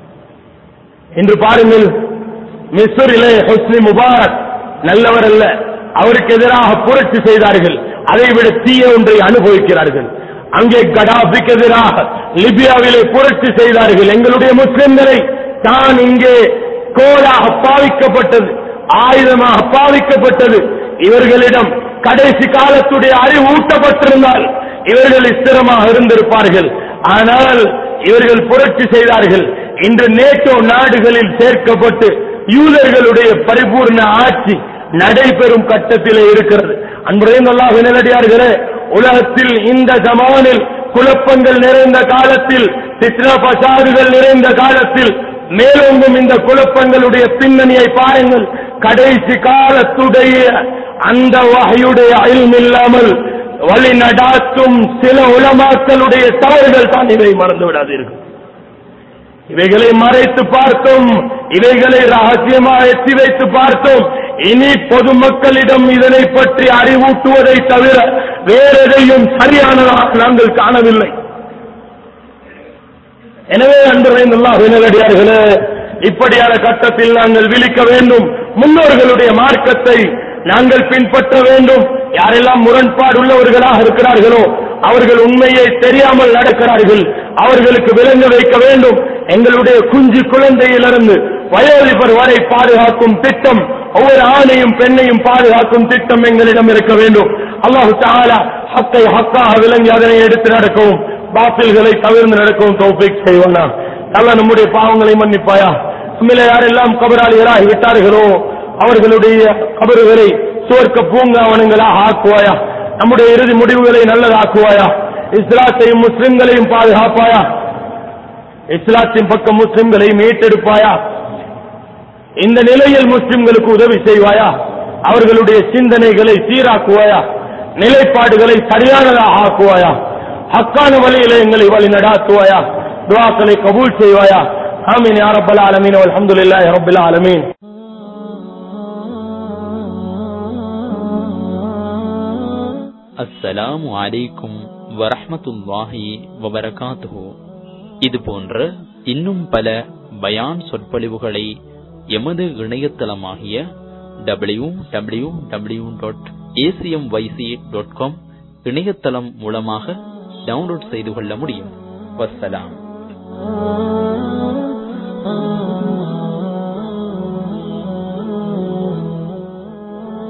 இன்று பாருங்கள் மிஸ்ரிலே ஹுஸ்னி முபாரக் நல்லவர் அல்ல அவருக்கு எதிராக புரட்சி செய்தார்கள் அதை விட தீய ஒன்றை அனுபவிக்கிறார்கள் அங்கே கடாபிக்கு எதிராக லிபியாவிலே புரட்சி செய்தார்கள் எங்களுடைய முஸ்லிம்களை தான் இங்கே கோலாக பாவிக்கப்பட்டது ஆயுதமாக பாவிக்கப்பட்டது இவர்களிடம் கடைசி காலத்துடைய அறிவு ஊட்டப்பட்டிருந்தால் இவர்கள் ஸ்திரமாக இருந்திருப்பார்கள் ஆனால் இவர்கள் புரட்சி செய்தார்கள் இன்று நேட்டோ நாடுகளில் சேர்க்கப்பட்டு யூதர்களுடைய பரிபூர்ண ஆட்சி நடைபெறும் கட்டத்திலே இருக்கிறது அன்புரையங்களாக நிலடியார்களே உலகத்தில் இந்த ஜமானில் குழப்பங்கள் நிறைந்த காலத்தில் சித்ரா பசாதுகள் நிறைந்த காலத்தில் மேலோங்கும் இந்த குழப்பங்களுடைய பின்னணியை பாருங்கள் கடைசி காலத்துடைய அந்த வகையுடைய இல்லாமல் வழி நடாத்தும் சில உலமாக்களுடைய தவறுகள் தான் இதை மறந்து விடாதீர்கள் இவைகளை மறைத்து பார்த்தோம் இவைகளை ரகசியமாக எத்தி வைத்து பார்த்தோம் இனி பொதுமக்களிடம் இதனை பற்றி அறிவூட்டுவதை தவிர வேறெதையும் சரியானதாக நாங்கள் காணவில்லை எனவே அன்புரைந்துள்ளாக நல்லடியார்களே இப்படியான கட்டத்தில் நாங்கள் விழிக்க வேண்டும் முன்னோர்களுடைய மார்க்கத்தை நாங்கள் பின்பற்ற வேண்டும் யாரெல்லாம் முரண்பாடு உள்ளவர்களாக இருக்கிறார்களோ அவர்கள் உண்மையை தெரியாமல் நடக்கிறார்கள் அவர்களுக்கு விளங்க வைக்க வேண்டும் எங்களுடைய குஞ்சு குழந்தையிலிருந்து வயோதிபர் வரை பாதுகாக்கும் திட்டம் ஒவ்வொரு ஆணையும் பெண்ணையும் பாதுகாக்கும் திட்டம் எங்களிடம் இருக்க வேண்டும் அல்லாஹு தாலா ஹக்கை ஹக்காக விளங்கி அதனை எடுத்து நடக்கவும் பாத்தில்களை தவிர்த்து நடக்கவும் தௌஃபீக் செய்வானா நல்ல நம்முடைய பாவங்களை மன்னிப்பாயா உண்மையிலே யாரெல்லாம் கபராளிகளாகி விட்டார்களோ அவர்களுடைய கபறுகளை சுவர்க்க பூங்காவனங்களாக ஆக்குவாயா நம்முடைய இறுதி முடிவுகளை நல்லதாக்குவாயா இஸ்லாத்தையும் முஸ்லிம்களையும் பாதுகாப்பாயா இஸ்லாத்தின் பக்கம் முஸ்லிம்களை மீட்டெடுப்பாயா இந்த நிலையில் முஸ்லிம்களுக்கு உதவி செய்வாயா அவர்களுடைய சிந்தனைகளை சீராக்குவாயா நிலைப்பாடுகளை சரியானதாக ஆக்குவாயா ஹக்கான வழியில எங்களை வழி நடாத்துவாயா துவாக்களை கபூல் செய்வாயா ஆமீன் யா ரப்பல் ஆலமீன் அல்ஹம்துலில்லாஹி ரப்பில் ஆலமீன் அஸ்ஸலாமு அலைக்கும் வரஹ்மத்துல்லாஹி வபரகாத்துஹு இது போன்ற இன்னும் பல பயான் சொற்பொழிவுகளை எமது இணையதளமாகிய W W W dot A C M Y C dot com இணையதளம் மூலமாக டவுன்லோட் செய்து கொள்ள முடியும் வஸ்ஸலாம்